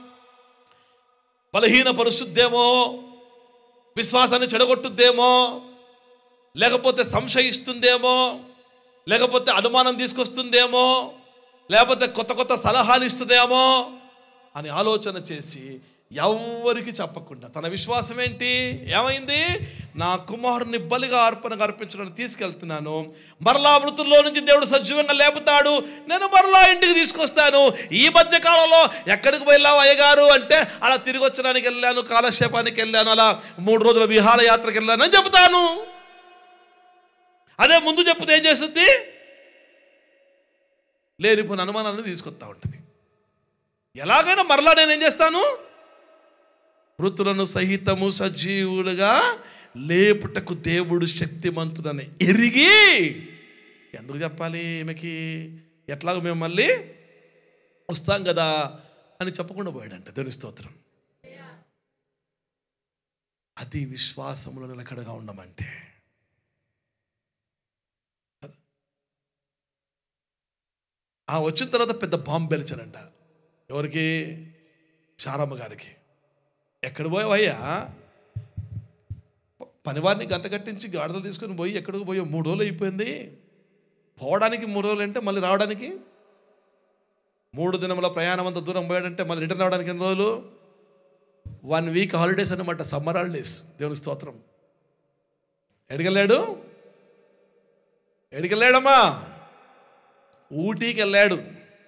Speaker 1: బలహీనపరుశుద్దేమో విశ్వాసాన్ని చెడగొట్టుద్దేమో లేకపోతే సంశయిస్తుందేమో లేకపోతే అనుమానం తీసుకొస్తుందేమో లేకపోతే కొత్త కొత్త సలహాలు ఇస్తుందేమో అని ఆలోచన చేసి ఎవ్వరికి చెప్పకుండా తన విశ్వాసం ఏంటి ఏమైంది నా కుమారుని బలిగా అర్పణగా అర్పించడానికి తీసుకెళ్తున్నాను మరలా మృతుల్లో నుంచి దేవుడు సజీవంగా లేపుతాడు నేను మరలా ఇంటికి తీసుకొస్తాను ఈ మధ్య కాలంలో ఎక్కడికి వెళ్ళావు అయ్యగారు అంటే అలా తిరిగి వచ్చడానికి వెళ్ళాను కాలక్షేపానికి వెళ్ళాను అలా మూడు రోజుల విహారయాత్రకు వెళ్ళాను అని చెబుతాను అదే ముందు చెప్తే ఏం చేస్తుంది లేనిపోయిన అనుమానాన్ని తీసుకొస్తా ఉంటుంది ఎలాగైనా మరలా నేను ఏం చేస్తాను మృతులను సహితము సజీవులుగా లేపుటకు దేవుడు శక్తిమంతుడని ఎరిగి ఎందుకు చెప్పాలి ఈమెకి ఎట్లాగో మేము మళ్ళీ వస్తాం కదా అని చెప్పకుండా పోయాడంట దేవుని స్తోత్రం అది విశ్వాసములో నిలకడగా ఉండమంటే ఆ వచ్చిన తర్వాత పెద్ద బాంబు పెలిచానంట ఎవరికి శారమ్మ గారికి ఎక్కడ పోయావయ్యా పనివారిని గంత కట్టించి గాడిదలు తీసుకొని పోయి ఎక్కడికి పోయా మూడు రోజులు అయిపోయింది పోవడానికి మూడు రోజులు అంటే మళ్ళీ రావడానికి మూడు దినముల ప్రయాణం అంత దూరం పోయాడంటే మళ్ళీ రిటర్న్ రావడానికి ఎన్ని రోజులు వన్ వీక్ హాలిడేస్ అనమాట సమ్మర్ హాలిడేస్ దేవుని స్తోత్రం ఎడికెళ్ళాడు ఎడికెళ్ళాడమ్మా ఊటీకి వెళ్ళాడు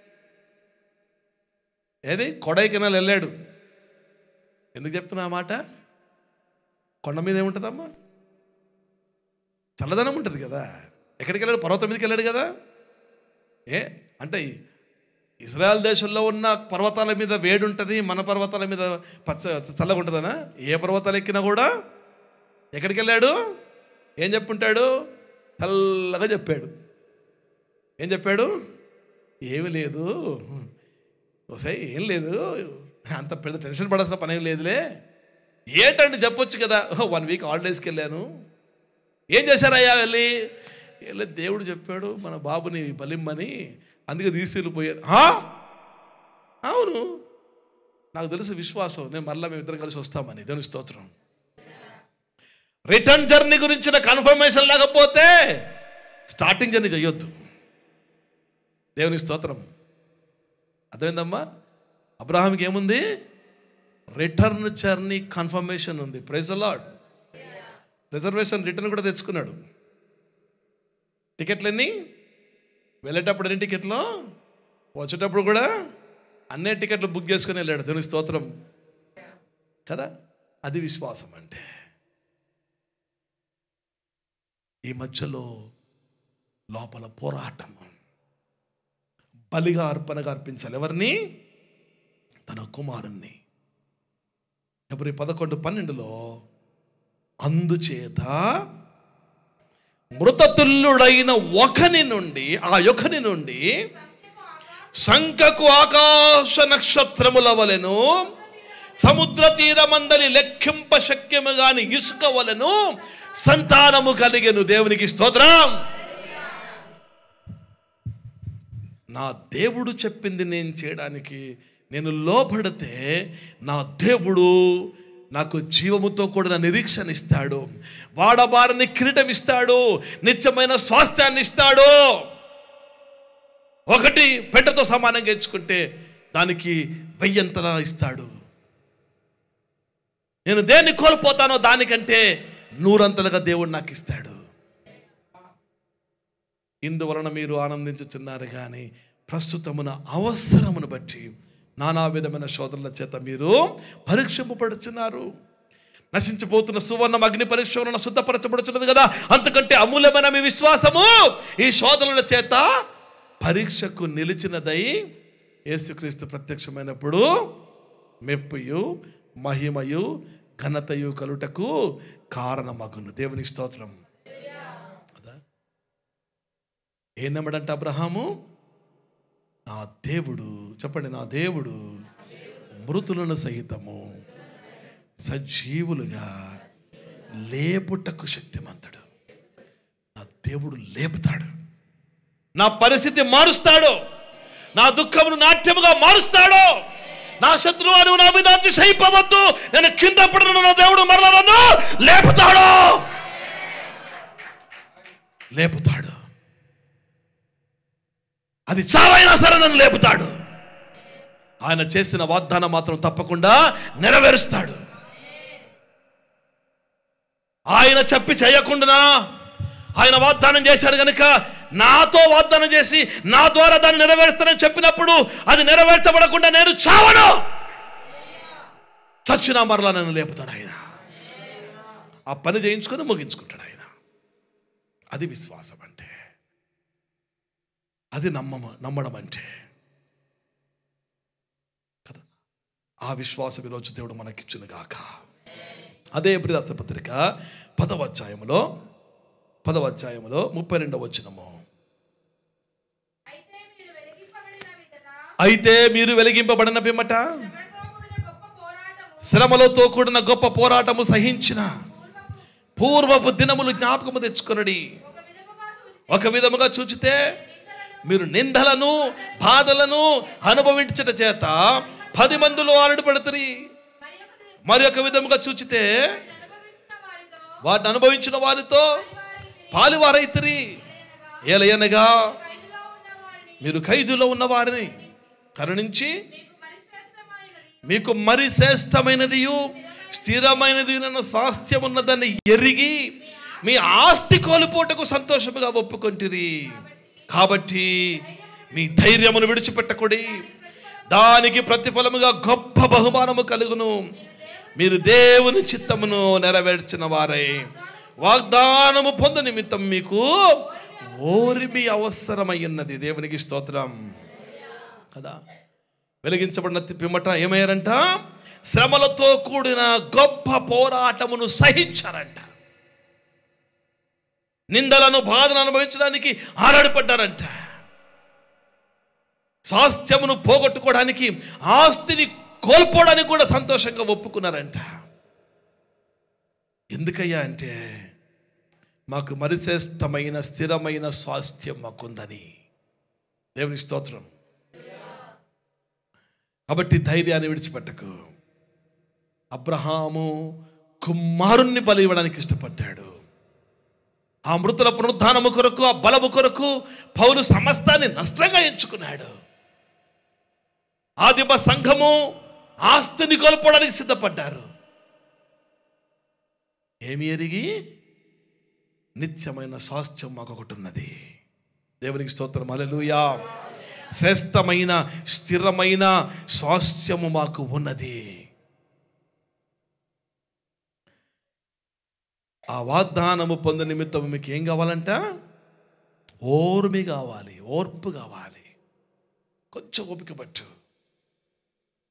Speaker 1: ఏది కొడైకెనాల్ వెళ్ళాడు ఎందుకు చెప్తున్నా ఆ మాట కొండ మీద ఏముంటుందమ్మా చల్లదనం ఉంటుంది కదా ఎక్కడికి వెళ్ళాడు పర్వతం మీదకి వెళ్ళాడు కదా ఏ అంటే ఇజ్రాయెల్ దేశంలో ఉన్న పర్వతాల మీద వేడి ఉంటుంది మన పర్వతాల మీద పచ్చ చల్లగా ఉంటుందనా ఏ పర్వతాలు ఎక్కినా కూడా ఎక్కడికి వెళ్ళాడు ఏం చెప్పుంటాడు చల్లగా చెప్పాడు ఏం చెప్పాడు ఏమీ లేదు ఒకసారి ఏం లేదు అంత పెద్ద టెన్షన్ పడాల్సిన పని ఏం లేదులే ఏంటంటే చెప్పొచ్చు కదా వన్ వీక్ హాలిడేస్కి వెళ్ళాను ఏం చేశారయ్యా వెళ్ళి వెళ్ళి దేవుడు చెప్పాడు మన బాబుని బలిమ్మని అందుకే తీసుకెళ్ళిపోయారు "హా? అవును నాకు తెలుసు విశ్వాసం నేను మరలా మేము ఇద్దరం కలిసి వస్తామని దేవుని స్తోత్రం రిటర్న్ జర్నీ గురించిన కన్ఫర్మేషన్ లేకపోతే స్టార్టింగ్ జర్నీ చేయొద్దు దేవుని స్తోత్రం అర్థమైందమ్మా అబ్రహాంకి ఏముంది రిటర్న్ జర్నీ కన్ఫర్మేషన్ ఉంది ప్రైజ్ లాడ్ రిజర్వేషన్ రిటర్న్ కూడా తెచ్చుకున్నాడు టికెట్లు ఎన్ని వెళ్ళేటప్పుడు ఎన్ని టికెట్లు వచ్చేటప్పుడు కూడా అన్నే టికెట్లు బుక్ చేసుకుని వెళ్ళాడు దేవుని స్తోత్రం కదా అది విశ్వాసం అంటే ఈ మధ్యలో లోపల పోరాటం బలిగా అర్పణగా అర్పించాలి ఎవరిని తన కుమారుణ్ణి ఎప్పుడు పదకొండు పన్నెండులో అందుచేత మృతతుల్యుడైన ఒకని నుండి ఆ యొకని నుండి శంఖకు ఆకాశ నక్షత్రముల వలెను సముద్ర తీరమందలి లెక్కింప శక్యము గాని ఇసుక వలెను సంతానము కలిగెను దేవునికి స్తోత్రం నా దేవుడు చెప్పింది నేను చేయడానికి నేను లోబడితే నా దేవుడు నాకు జీవముతో కూడిన నిరీక్షణ ఇస్తాడు వాడబారని కిరీటం ఇస్తాడు నిత్యమైన స్వాస్థ్యాన్ని ఇస్తాడు ఒకటి పెట్టతో సమానంగా ఎంచుకుంటే దానికి వెయ్యంతలా ఇస్తాడు నేను దేన్ని కోల్పోతానో దానికంటే నూరంతలుగా దేవుడు నాకు ఇస్తాడు ఇందువలన మీరు ఆనందించుచున్నారు కానీ ప్రస్తుతమున అవసరమును బట్టి నానా విధమైన శోధనల చేత మీరు పరీక్షింపబడుచున్నారు నశించిపోతున్న సువర్ణం అగ్ని పరీక్ష వలన శుద్ధపరచబడుచున్నది కదా అంతకంటే అమూల్యమైన మీ విశ్వాసము ఈ శోధనల చేత పరీక్షకు నిలిచినదై యేసుక్రీస్తు ప్రత్యక్షమైనప్పుడు మెప్పుయు మహిమయు ఘనతయు కలుటకు కారణమగును దేవుని స్తోత్రం కదా ఏం నమ్మడంట అబ్రహాము నా దేవుడు చెప్పండి నా దేవుడు మృతులను సహితము సజీవులుగా లేపుటకు శక్తిమంతుడు నా దేవుడు లేపుతాడు నా పరిస్థితి మారుస్తాడు నా దుఃఖమును నాట్యముగా మారుస్తాడు నా శత్రువు నువ్వు నా మీద అతిశయిపవద్దు నేను కింద పడిన నా దేవుడు మరలా నన్ను లేపుతాడు లేపుతాడు అది చావైనా సరే నన్ను లేపుతాడు ఆయన చేసిన వాగ్దానం మాత్రం తప్పకుండా నెరవేరుస్తాడు ఆయన చెప్పి చేయకుండా ఆయన వాగ్దానం చేశాడు కనుక నాతో వాగ్దానం చేసి నా ద్వారా దాన్ని నెరవేరుస్తానని చెప్పినప్పుడు అది నెరవేర్చబడకుండా నేను చావను చచ్చినా మరలా నన్ను లేపుతాడు ఆయన ఆ పని చేయించుకొని ముగించుకుంటాడు ఆయన అది విశ్వాసం అంటే అది నమ్మమ నమ్మడం అంటే కదా ఆ విశ్వాసం ఈరోజు దేవుడు మనకిచ్చిన గాక అదే ప్రిదాస పత్రిక పదవ అధ్యాయములో పదవ అధ్యాయములో ముప్పై రెండవ వచ్చినము
Speaker 3: అయితే మీరు వెలిగింపబడిన విధంగా
Speaker 1: అయితే మీరు వెలిగింపబడిన పిమ్మట
Speaker 3: శ్రమతో కూడిన
Speaker 1: శ్రమలతో కూడిన
Speaker 3: గొప్ప పోరాటము
Speaker 1: గొప్ప పోరాటము సహించిన
Speaker 3: పూర్వపు
Speaker 1: పూర్వపు దినములు జ్ఞాపకము తెచ్చుకొనడి
Speaker 3: ఒక విధముగా చూసి
Speaker 1: ఒక విధముగా చూచితే మీరు నిందలను బాధలను అనుభవించట చేత పది మందిలో ఆరుడు పడుతుంది
Speaker 3: మరి ఒక ది-
Speaker 1: మరి ఒక విధముగా చూచితే
Speaker 3: అనుభవించిన వారితో
Speaker 1: వాటిని అనుభవించిన వారితో
Speaker 3: వారి
Speaker 1: పాలువారైతిరి ఏలయనగా
Speaker 3: ఖైదులో ఉన్న వారిని
Speaker 1: మీరు ఖైదులో ఉన్న వారిని కరుణించి
Speaker 3: మీకు మరి శ్రేష్టమైనది
Speaker 1: మీకు మరి శ్రేష్టమైనది స్థిరమైనది నన్ను స్వాస్థ్యం ఉన్నదని ఎరిగి మీ ఆస్తి కోల్పోటకు సంతోషముగా ఒప్పుకొంటిరి కాబట్టి మీ ధైర్యమును విడిచిపెట్టకుడి దానికి ప్రతిఫలముగా గొప్ప బహుమానము కలుగును మీరు దేవుని చిత్తమును నెరవేర్చిన వారై వాగ్దానము పొంద నిమిత్తం మీకు ఓరిమి అవసరమై ఉన్నది దేవునికి స్తోత్రం కదా వెలిగించబడిన పిమ్మట ఏమయ్యారంట శ్రమలతో కూడిన గొప్ప పోరాటమును సహించారంట నిందలను బాధను అనుభవించడానికి ఆరాడిపడ్డారంట స్వాస్థ్యమును పోగొట్టుకోవడానికి ఆస్తిని కోల్పోవడానికి కూడా సంతోషంగా ఒప్పుకున్నారంట ఎందుకయ్యా అంటే మాకు మరి శ్రేష్టమైన స్థిరమైన స్వాస్థ్యం మాకుందని దేవుని స్తోత్రం కాబట్టి ధైర్యాన్ని విడిచిపెట్టకు అబ్రహాము కుమారుణ్ణి బలి ఇవ్వడానికి ఇష్టపడ్డాడు ఆ మృతుల పునరుద్ధానము కొరకు ఆ బలము కొరకు పౌలు సమస్తాన్ని నష్టంగా ఎంచుకున్నాడు ఆదిమ సంఘము ఆస్తిని కోల్పోవడానికి సిద్ధపడ్డారు ఏమి ఎరిగి నిత్యమైన స్వాస్థ్యం మాకు ఒకటి ఉన్నది దేవునికి స్తోత్రం అలెలుయా శ్రేష్టమైన స్థిరమైన స్వాస్థ్యము మాకు ఉన్నది ఆ వాగ్దానము పొంద నిమిత్తం మీకు ఏం కావాలంట ఓర్మి కావాలి ఓర్పు కావాలి కొంచెం ఓపిక పట్టు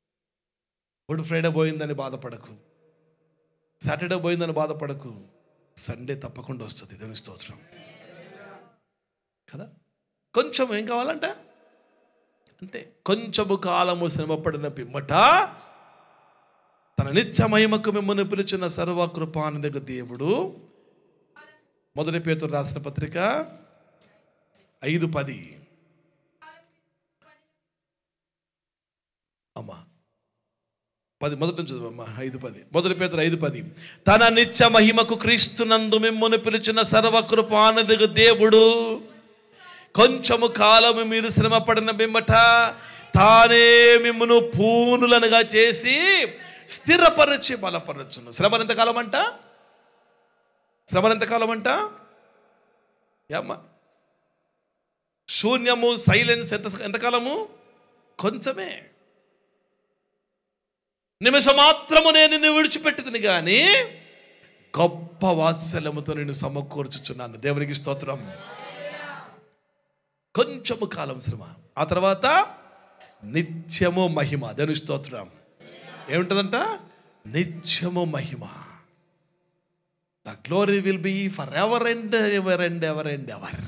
Speaker 1: గుడ్ ఫ్రైడే పోయిందని బాధపడకు సాటర్డే పోయిందని బాధపడకు సండే తప్పకుండా వస్తుంది దేవుని స్తోత్రం కదా కొంచెం ఏం కావాలంట అంతే కొంచెము కాలము శ్రమపడిన పిమ్మట తన నిత్య మహిమకు మిమ్మల్ని పిలిచిన సర్వకృపానిదగ దేవుడు మొదటి పేతురు రాసిన పత్రిక ఐదు పది అమ్మా పది మొదటి నుంచి చదువు అమ్మా ఐదు పది మొదటి పేతురు ఐదు పది తన నిత్య మహిమకు క్రీస్తునందు మిమ్మల్ని పిలిచిన సర్వకృపానిదగ దేవుడు కొంచెము కాలము మీరు శ్రమపడిన బిమ్మట తానే మిమ్మను పూనులనుగా చేసి స్థిరపరిచి బలపరచును శ్రమ ఎంతకాలం అంట శ్రమ ఎంతకాలం అంట ఏమ్మా శూన్యము సైలెన్స్ ఎంత ఎంతకాలము కొంచెమే నిమిషం మాత్రము నేను నిన్ను విడిచిపెట్టింది కానీ గొప్ప వాత్సల్యముతో నేను సమకూర్చుచున్నాను దేవునికి స్తోత్రం కొంచెము కాలం శ్రమ ఆ తర్వాత నిత్యము మహిమ దేవుని స్తోత్రం ఏముంటుందంట నిత్యము మహిమ the glory will be for ever and ever and ever and ever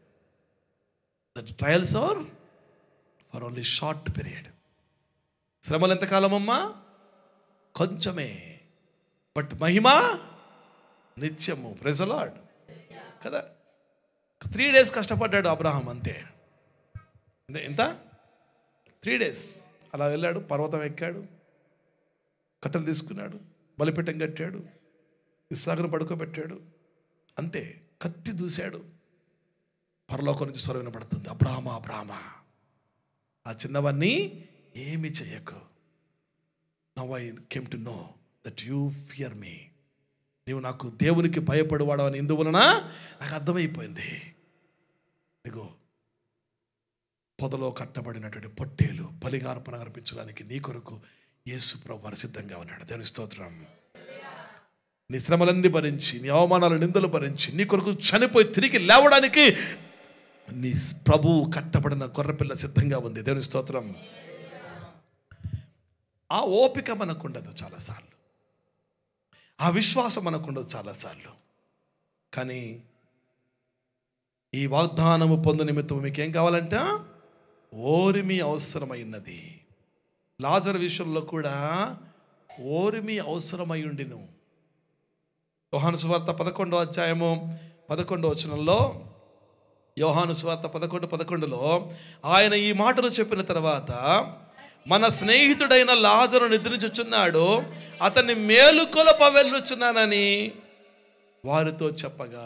Speaker 1: the trials are for only short period శ్రమలు ఎంతకాలం అమ్మా కొంచెమే బట్ మహిమ నిత్యము ప్రెజలాడ్ కదా త్రీ డేస్ కష్టపడ్డాడు అబ్రహాం అంతే అంతే ఎంత త్రీ డేస్ అలా వెళ్ళాడు పర్వతం ఎక్కాడు కట్టెలు తీసుకున్నాడు బలిపీఠం కట్టాడు ఇస్సాకును పడుకోబెట్టాడు అంతే కత్తి దూశాడు పరలోకం నుంచి స్వరం వినపడుతుంది అబ్రాహ్మ అబ్రాహ్మ ఆ చిన్నవన్నీ ఏమి చేయకు now I came to know that you fear me నీవు నాకు దేవునికి భయపడవాడు అని ఇందువలన నాకు అర్థమైపోయింది ఇదిగో పొదలో కట్టబడినటువంటి పొట్టేలు బలిగార్పణ అర్పించడానికి నీ కొరకు యేసు ప్రభు సిద్ధంగా ఉన్నాడు దేవుని స్తోత్రం నీ శ్రమలన్నీ భరించి నీ అవమానాలు నిందలు భరించి నీ కొరకు చనిపోయి తిరిగి లేవడానికి నీ ప్రభు కట్టబడిన గొర్రెపిల్ల సిద్ధంగా ఉంది దేవుని స్తోత్రం ఆ ఓపిక మనకుండదు చాలాసార్లు ఆ విశ్వాసం మనకుండదు చాలాసార్లు కానీ ఈ వాగ్దానము పొందు నిమిత్తం మీకేం కావాలంట ఓరిమి అవసరమైనది లాజర్ విషయంలో కూడా ఓరిమి అవసరమై ఉండిను యోహాను సువార్త పదకొండో అధ్యాయము పదకొండో వచనంలో యోహాను సువార్త పదకొండు పదకొండులో ఆయన ఈ మాటలు చెప్పిన తర్వాత మన స్నేహితుడైన లాజరు నిద్రించుచున్నాడు అతన్ని మేలుకొలప వెళ్ళుచున్నానని వారితో చెప్పగా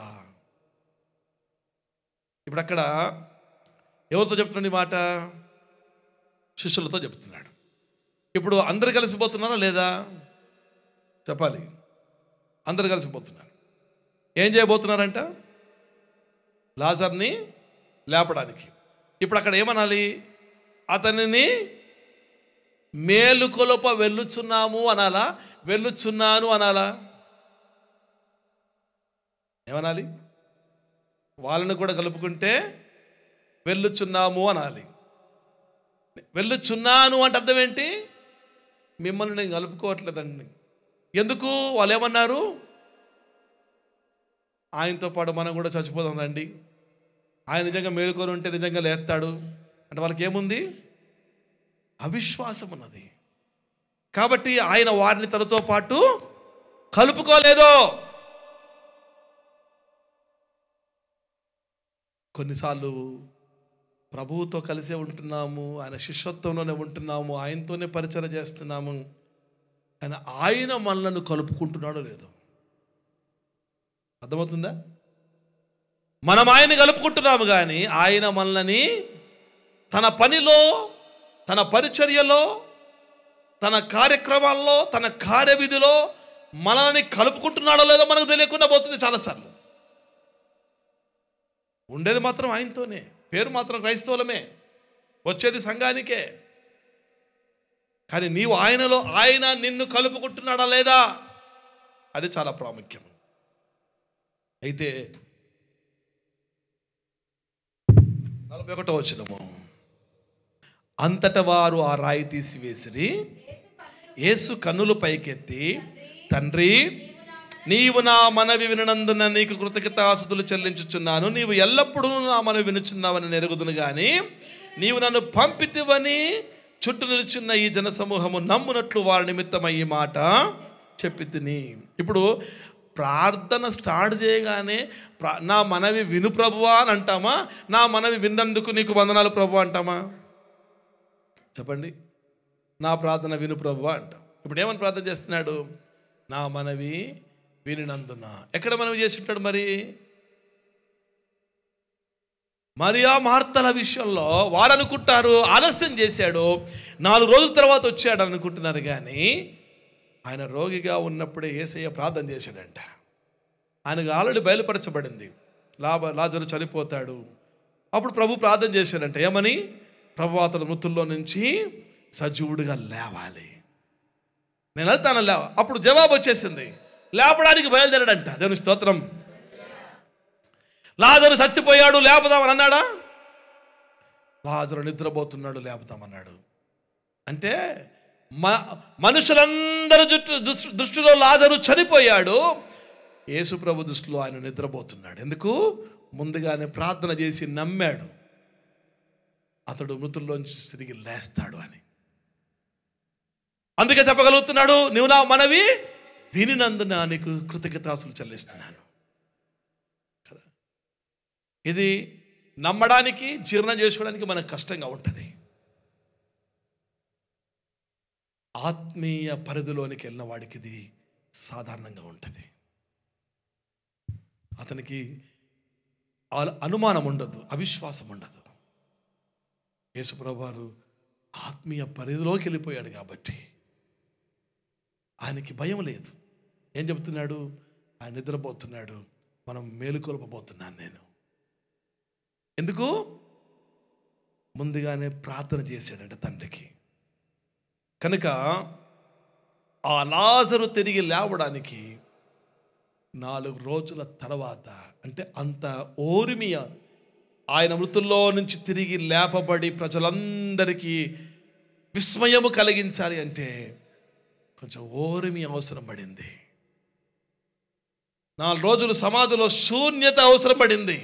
Speaker 1: ఇప్పుడు అక్కడ ఎవరితో చెప్తున్నాడు ఈ మాట శిష్యులతో చెప్తున్నాడు ఇప్పుడు అందరు కలిసిపోతున్నారా లేదా చెప్పాలి అందరు కలిసిపోతున్నారు ఏం చేయబోతున్నారంట లాజర్ని లేపడానికి ఇప్పుడు అక్కడ ఏమనాలి అతనిని మేలుకొలప వెళ్ళుచున్నాము అనాలా వెళ్ళుచున్నాను అనాలా ఏమనాలి వాళ్ళని కూడా కలుపుకుంటే వెళ్ళుచున్నాము అనాలి వెళ్ళుచున్నాను అంటే అర్థం ఏంటి మిమ్మల్ని నేను కలుపుకోవట్లేదండి ఎందుకు వాళ్ళు ఏమన్నారు ఆయనతో పాటు మనం కూడా చచ్చిపోదాం రండి ఆయన నిజంగా మేలుకొని ఉంటే నిజంగా లేస్తాడు అంటే వాళ్ళకి ఏముంది అవిశ్వాసం ఉన్నది కాబట్టి ఆయన వారిని తనతో పాటు కలుపుకోలేదు కొన్నిసార్లు ప్రభువుతో కలిసే ఉంటున్నాము ఆయన శిష్యత్వంలోనే ఉంటున్నాము ఆయనతోనే పరిచయం చేస్తున్నాము ఆయన ఆయన మనలను కలుపుకుంటున్నాడో లేదో అర్థమవుతుందా మనం ఆయన కలుపుకుంటున్నాము కానీ ఆయన మనల్ని తన పనిలో తన పరిచర్యలో తన కార్యక్రమాల్లో తన కార్యవిధిలో మనల్ని కలుపుకుంటున్నాడో లేదో మనకు తెలియకుండా పోతుంది చాలాసార్లు ఉండేది మాత్రం ఆయనతోనే పేరు మాత్రం క్రైస్తవులమే వచ్చేది సంఘానికే కానీ నీవు ఆయనలో ఆయన నిన్ను కలుపుకుంటున్నాడా లేదా అది చాలా ప్రాముఖ్యం అయితే నలభై ఒకటో వచ్చినము అంతట వారు ఆ రాయి తీసివేసిరి యేసు కన్నులు పైకెత్తి తండ్రి నీవు నా మనవి వినందున నీకు కృతజ్ఞతాసుతులు చెల్లించుచున్నాను నీవు ఎల్లప్పుడూ నా మనవి వినుచున్నావని నెరుగుదును కానీ నీవు నన్ను పంపితివని చుట్టూ నిలుచున్న ఈ జనసమూహము నమ్మునట్లు వారి నిమిత్తమై ఈ మాట చెప్పి తిని ఇప్పుడు ప్రార్థన స్టార్ట్ చేయగానే ప్రా- నా మనవి విను ప్రభువా అని అంటామా నా మనవి విన్నందుకు నీకు వందనాలు ప్రభు అంటామా చెప్పండి నా ప్రార్థన విను ప్రభువా అంటాం ఇప్పుడు ఏమని ప్రార్థన చేస్తున్నాడు నా మనవి వినినందున ఎక్కడ మనవి చేసి ఉంటాడు మరి మరియా మార్తల విషయంలో వారు అనుకుంటారు ఆలస్యం చేశాడు నాలుగు రోజుల తర్వాత వచ్చాడు అనుకుంటున్నారు కానీ ఆయన రోగిగా ఉన్నప్పుడే ఏసయ్య ప్రార్థన చేశాడంట ఆయనకు ఆల్రెడీ బయలుపరచబడింది లాభ లాజరు చనిపోతాడు అప్పుడు ప్రభు ప్రార్థన చేశాడంట ఏమని ప్రభు అతడు మృతుల్లో నుంచి సజీవుడిగా లేవాలి నేను వెళ్తాను లేవ అప్పుడు జవాబు వచ్చేసింది లేపడానికి బయలుదేరాడంట దేవుని స్తోత్రం లాజరు చచ్చిపోయాడు లేపుదామని అన్నాడా లాజరు నిద్రపోతున్నాడు లేపుదామన్నాడు అంటే మ మనుషులందరూ జుట్టు దృష్టి- దృష్టిలో లాజరు చనిపోయాడు యేసు ప్రభు దృష్టిలో ఆయన నిద్రపోతున్నాడు ఎందుకు ముందుగానే ప్రార్థన చేసి నమ్మాడు అతడు మృతుల్లోంచి తిరిగి లేస్తాడు అని అందుకే చెప్పగలుగుతున్నాడు నువ్వు నా మనవి వినినందున నీకు కృతజ్ఞతాసులు చెల్లిస్తున్నాను కదా ఇది నమ్మడానికి జీర్ణం చేసుకోవడానికి మనకు కష్టంగా ఉంటుంది ఆత్మీయ పరిధిలోనికి వెళ్ళిన వాడికి ఇది సాధారణంగా ఉంటుంది అతనికి ఆ- అనుమానం ఉండదు అవిశ్వాసం ఉండదు యేసుప్రభువారు ఆత్మీయ పరిధిలోకి వెళ్ళిపోయాడు కాబట్టి ఆయనకి భయం లేదు ఏం చెప్తున్నాడు ఆయన నిద్రపోతున్నాడు మనం మేలుకొల్పబోతున్నాను నేను ఎందుకు ముందుగానే ప్రార్థన చేశాడంట తండ్రికి కనుక ఆ లాజరు తిరిగి లేవడానికి నాలుగు రోజుల తర్వాత అంటే అంత ఓరిమియ ఆయన మృతుల్లో నుంచి తిరిగి లేపబడి ప్రజలందరికీ విస్మయము కలిగించాలి అంటే కొంచెం ఓరిమి అవసరం పడింది నాలుగు రోజులు సమాధిలో శూన్యత అవసరం పడింది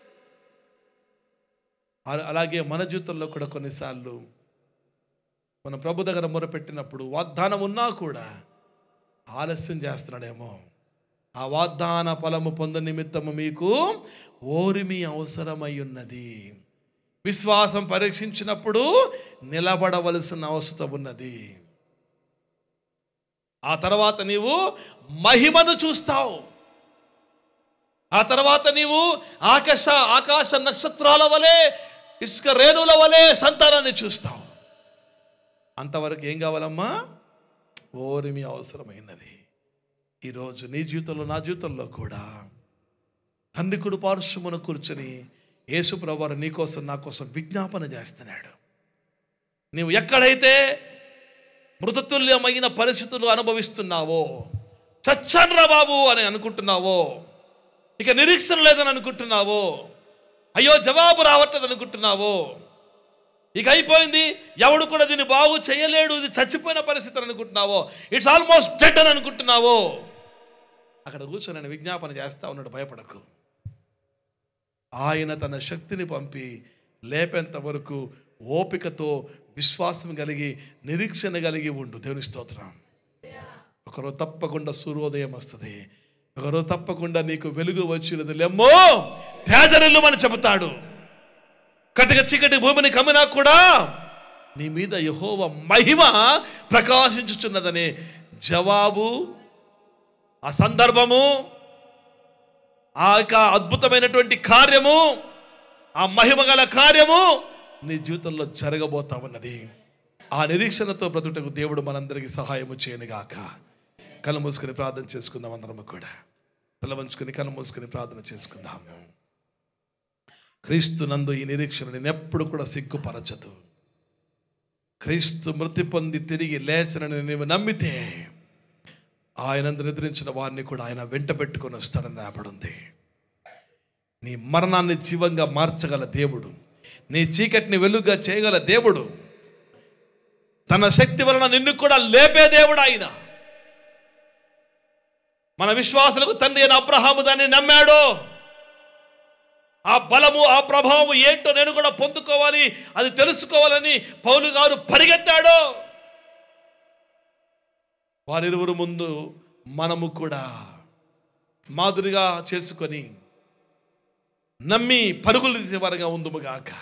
Speaker 1: అల- అలాగే మన జీవితంలో కూడా కొన్నిసార్లు మన ప్రభు దగ్గర మొరపెట్టినప్పుడు వాగ్దానం ఉన్నా కూడా ఆలస్యం చేస్తున్నాడేమో ఆ వాగ్దాన ఫలము పొంద నిమిత్తము మీకు ఓరిమి అవసరమై ఉన్నది విశ్వాసం పరీక్షించినప్పుడు నిలబడవలసిన అవసరం ఉన్నది ఆ తర్వాత నీవు మహిమను చూస్తావు ఆ తర్వాత నీవు ఆకాశ ఆకాశ నక్షత్రాల వలె ఇసుక రేణుల వలె సంతానాన్ని చూస్తావు అంతవరకు ఏం కావాలమ్మా ఓరిమి అవసరమైనది ఈరోజు నీ జీవితంలో నా జీవితంలో కూడా తండ్రి కుడి పార్శ్వమున కూర్చొని యేసు ప్రభువారు నీ కోసం నా కోసం విజ్ఞాపన చేస్తున్నాడు నీవు ఎక్కడైతే మృతతుల్యమైన పరిస్థితులు అనుభవిస్తున్నావో చచ్చన్రా బాబు అని అనుకుంటున్నావో ఇక నిరీక్షణ లేదని అనుకుంటున్నావో అయ్యో జవాబు రావట్లేదు అనుకుంటున్నావో ఇక అయిపోయింది ఎవడు కూడా దీన్ని బాగు చేయలేడు ఇది చచ్చిపోయిన పరిస్థితి అని అనుకుంటున్నావో ఇట్స్ ఆల్మోస్ట్ డెడ్ అని అనుకుంటున్నావో అక్కడ కూర్చొని నేను విజ్ఞాపన చేస్తా ఉన్నాడు భయపడకు ఆయన తన శక్తిని పంపి లేపేంత వరకు ఓపికతో విశ్వాసం కలిగి నిరీక్షణ కలిగి ఉండు దేవుని స్తోత్రం ఒకరోజు తప్పకుండా సూర్యోదయం వస్తుంది ఒకరోజు తప్పకుండా నీకు వెలుగు వచ్చినది లెమ్మో తేజరిల్లు అని చెబుతాడు కటిక చీకటి భూమిని కమ్మినా కూడా నీ మీద యహోవ మహిమ ప్రకాశించుచున్నదనే జవాబు ఆ సందర్భము ఆ యొక్క అద్భుతమైనటువంటి కార్యము ఆ మహిమ గల కార్యము నీ జీవితంలో జరగబోతా ఉన్నది ఆ నిరీక్షణతో బ్రతుటకు దేవుడు మనందరికీ సహాయము చేయనుగాక కళ్ళు మూసుకొని ప్రార్థన చేసుకుందాం అందరము కూడా తల వంచుకొని కళ్ళు మూసుకొని ప్రార్థన చేసుకుందాము క్రీస్తు నందు ఈ నిరీక్షణ నేను ఎప్పుడు కూడా సిగ్గుపరచదు క్రీస్తు మృతి పొంది తిరిగి లేచనని నీవు నమ్మితే ఆయనందు నిద్రించిన వారిని కూడా ఆయన వెంట పెట్టుకొని వస్తాడని రాబడింది నీ మరణాన్ని జీవంగా మార్చగల దేవుడు నీ చీకటిని వెలుగుగా చేయగల దేవుడు తన శక్తి వలన నిన్ను కూడా లేపే దేవుడు ఆయన మన విశ్వాసులకు తండ్రి అయిన అబ్రహాము దాన్ని నమ్మాడు ఆ బలము ఆ ప్రభావం ఏంటో నేను కూడా పొందుకోవాలి అది తెలుసుకోవాలని పౌలు గారు పరిగెత్తాడు వారిరువురు ముందు మనము కూడా మాదిరిగా చేసుకొని నమ్మి పరుగులు తీసేవారుగా ఉందుముగాక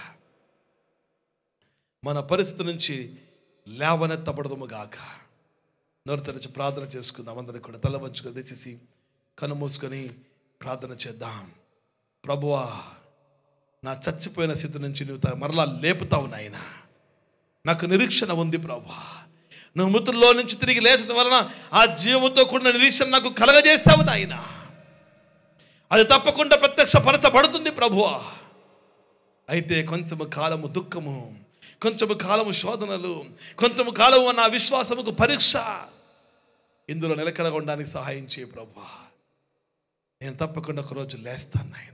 Speaker 1: మన పరిస్థితి నుంచి లేవనెత్తబడదుముగాక నోరు తెరిచి ప్రార్థన చేసుకుందాం అందరికి కూడా తల వంచుకొని తెచ్చేసి కన్ను మూసుకొని ప్రార్థన చేద్దాం ప్రభువా నా చచ్చిపోయిన స్థితి నుంచి నువ్వు త- మరలా లేపుతావు నాయన నాకు నిరీక్షణ ఉంది ప్రభువా నువ్వు మృతుల్లో నుంచి తిరిగి లేచడం వలన ఆ జీవంతో కూడిన నిరీక్షణ నాకు కలగజేస్తావు నాయన అది తప్పకుండా ప్రత్యక్షపరచబడుతుంది ప్రభువా అయితే కొంచెము కాలము దుఃఖము కొంచెము కాలము శోధనలు కొంచెము కాలము నా విశ్వాసముకు పరీక్ష ఇందులో నిలకడగా ఉండడానికి సహాయం చేయ ప్రభా నేను తప్పకుండా ఒకరోజు లేస్తాను నాయన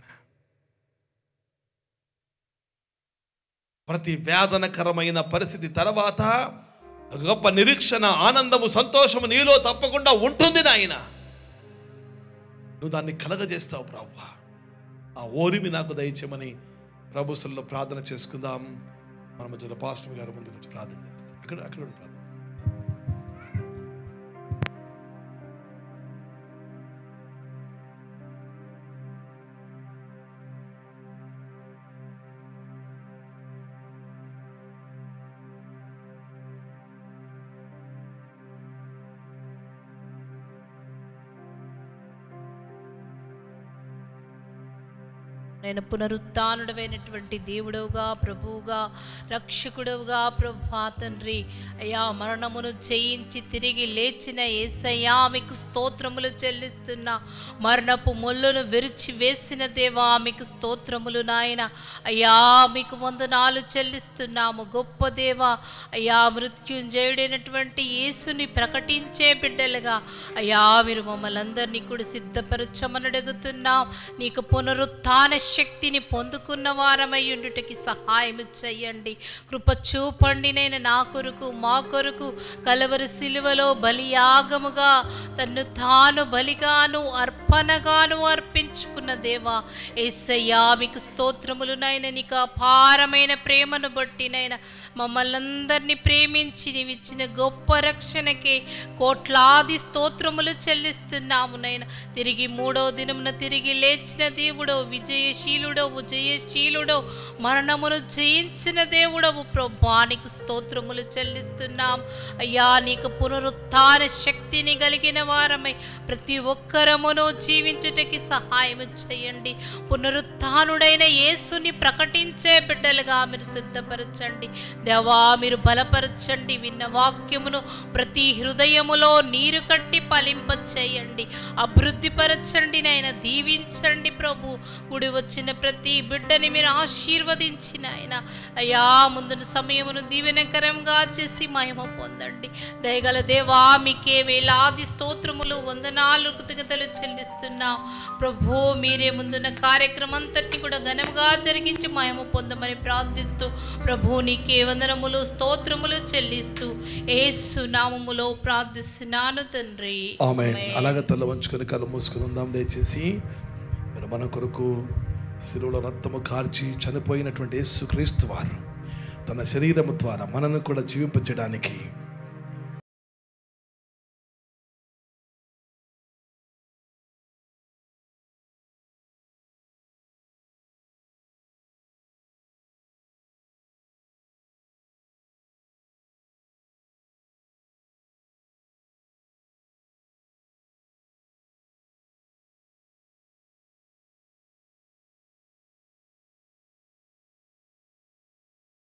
Speaker 1: ప్రతి వేదనకరమైన పరిస్థితి తర్వాత ఒక గొప్ప నిరీక్షణ ఆనందము సంతోషము నీలో తప్పకుండా ఉంటుంది నాయన నువ్వు దాన్ని కలగజేస్తావు ప్రభు ఆ ఓరిమి నాకు దయచేయమని ప్రభుత్వంలో ప్రార్థన చేసుకుందాం మన మధ్యలో పాస్టర్ గారు ముందుకు వచ్చి ప్రార్థన చేస్తాం అక్కడ అక్కడ ఉండి ప్రార్థన చేస్తాం.
Speaker 4: నేను పునరుత్డమైనటువంటి దేవుడవుగా ప్రభువుగా రక్షకుడవుగా ప్రభా తండ్రి అయ్యా మరణమును జయించి తిరిగి లేచిన ఏసయ్యా మీకు స్తోత్రములు చెల్లిస్తున్నా మరణపు ముళ్ళును విరిచి వేసిన దేవా మీకు స్తోత్రములు నాయన అయ్యా మీకు వందనాలు చెల్లిస్తున్నాము గొప్ప దేవా అయ్యా మృత్యుంజయుడైనటువంటి యేసుని ప్రకటించే బిడ్డలుగా అయ్యా మీరు మమ్మల్ని అందరినీ కూడా సిద్ధపరచమని అడుగుతున్నాం నీకు పునరుత్థాన శక్తిని పొందుకున్న వారమై ఉండుటకి సహాయం చెయ్యండి కృప చూపండి నేను నా కొరకు మా కొరకు కలవరి సిలువలో బలియాగముగా తన్ను తాను బలిగాను అర్పణగాను అర్పించుకున్న దేవా ఏసయ్యా మీకు స్తోత్రములు నాయన నీకు అపారమైన ప్రేమను బట్టి నాయన మమ్మల్ని అందరినీ ప్రేమించి నీవిచ్చిన గొప్ప రక్షణకి కోట్లాది స్తోత్రములు చెల్లిస్తున్నాము నాయన తిరిగి మూడో దినమున తిరిగి లేచిన దేవుడో విజయశీలుడో విజయశీలుడో మరణమును జయించిన దేవుడవు ప్రభానికి స్తోత్రములు చెల్లిస్తున్నాం అయ్యా నీకు పునరుత్థాన శక్తిని కలిగిన వారమై ప్రతి ఒక్కరమును జీవించుటకి సహాయం చేయండి పునరుత్థానుడైన యేసుని ప్రకటించే బిడ్డలుగా మీరు సిద్ధపరచండి దేవా మీరు బలపరచండి విన్న వాక్యమును ప్రతి హృదయములో నీరు కట్టి ఫలింప చేయండి అభివృద్ధిపరచండి నాయన దీవించండి ప్రభు కూడి వచ్చిన ప్రతి బిడ్డని మీరు ఆశీర్వదించి నాయన అయ్యా ముందున సమయమును దీవెనకరంగా చేసి మహిమ పొందండి దయగల దేవా మీకే వేలాది స్తోత్రములు వందనాలు కృతజ్ఞతలు చెల్లిస్తున్నాం ప్రభు మీరే ముందున్న కార్యక్రమం అంతటిని కూడా ఘనంగా జరిగించి మహిమ పొందమని ప్రార్థిస్తూ ప్రభు నీకే వందనములు స్తోత్రములు చెల్లిస్తూ ఏసు నామములో ప్రార్థిస్తున్నాను తండ్రి
Speaker 1: ఆమె
Speaker 4: ఆమేన్.
Speaker 1: అలాగ తల వంచుకొని కళ్ళు మూసుకొని ఉందాం దయచేసి మరి మన కొరకు శిలువలో రక్తము కార్చి చనిపోయినటువంటి యేసుక్రీస్తు వారు తన శరీరము ద్వారా మనను కూడా జీవింపచేయడానికి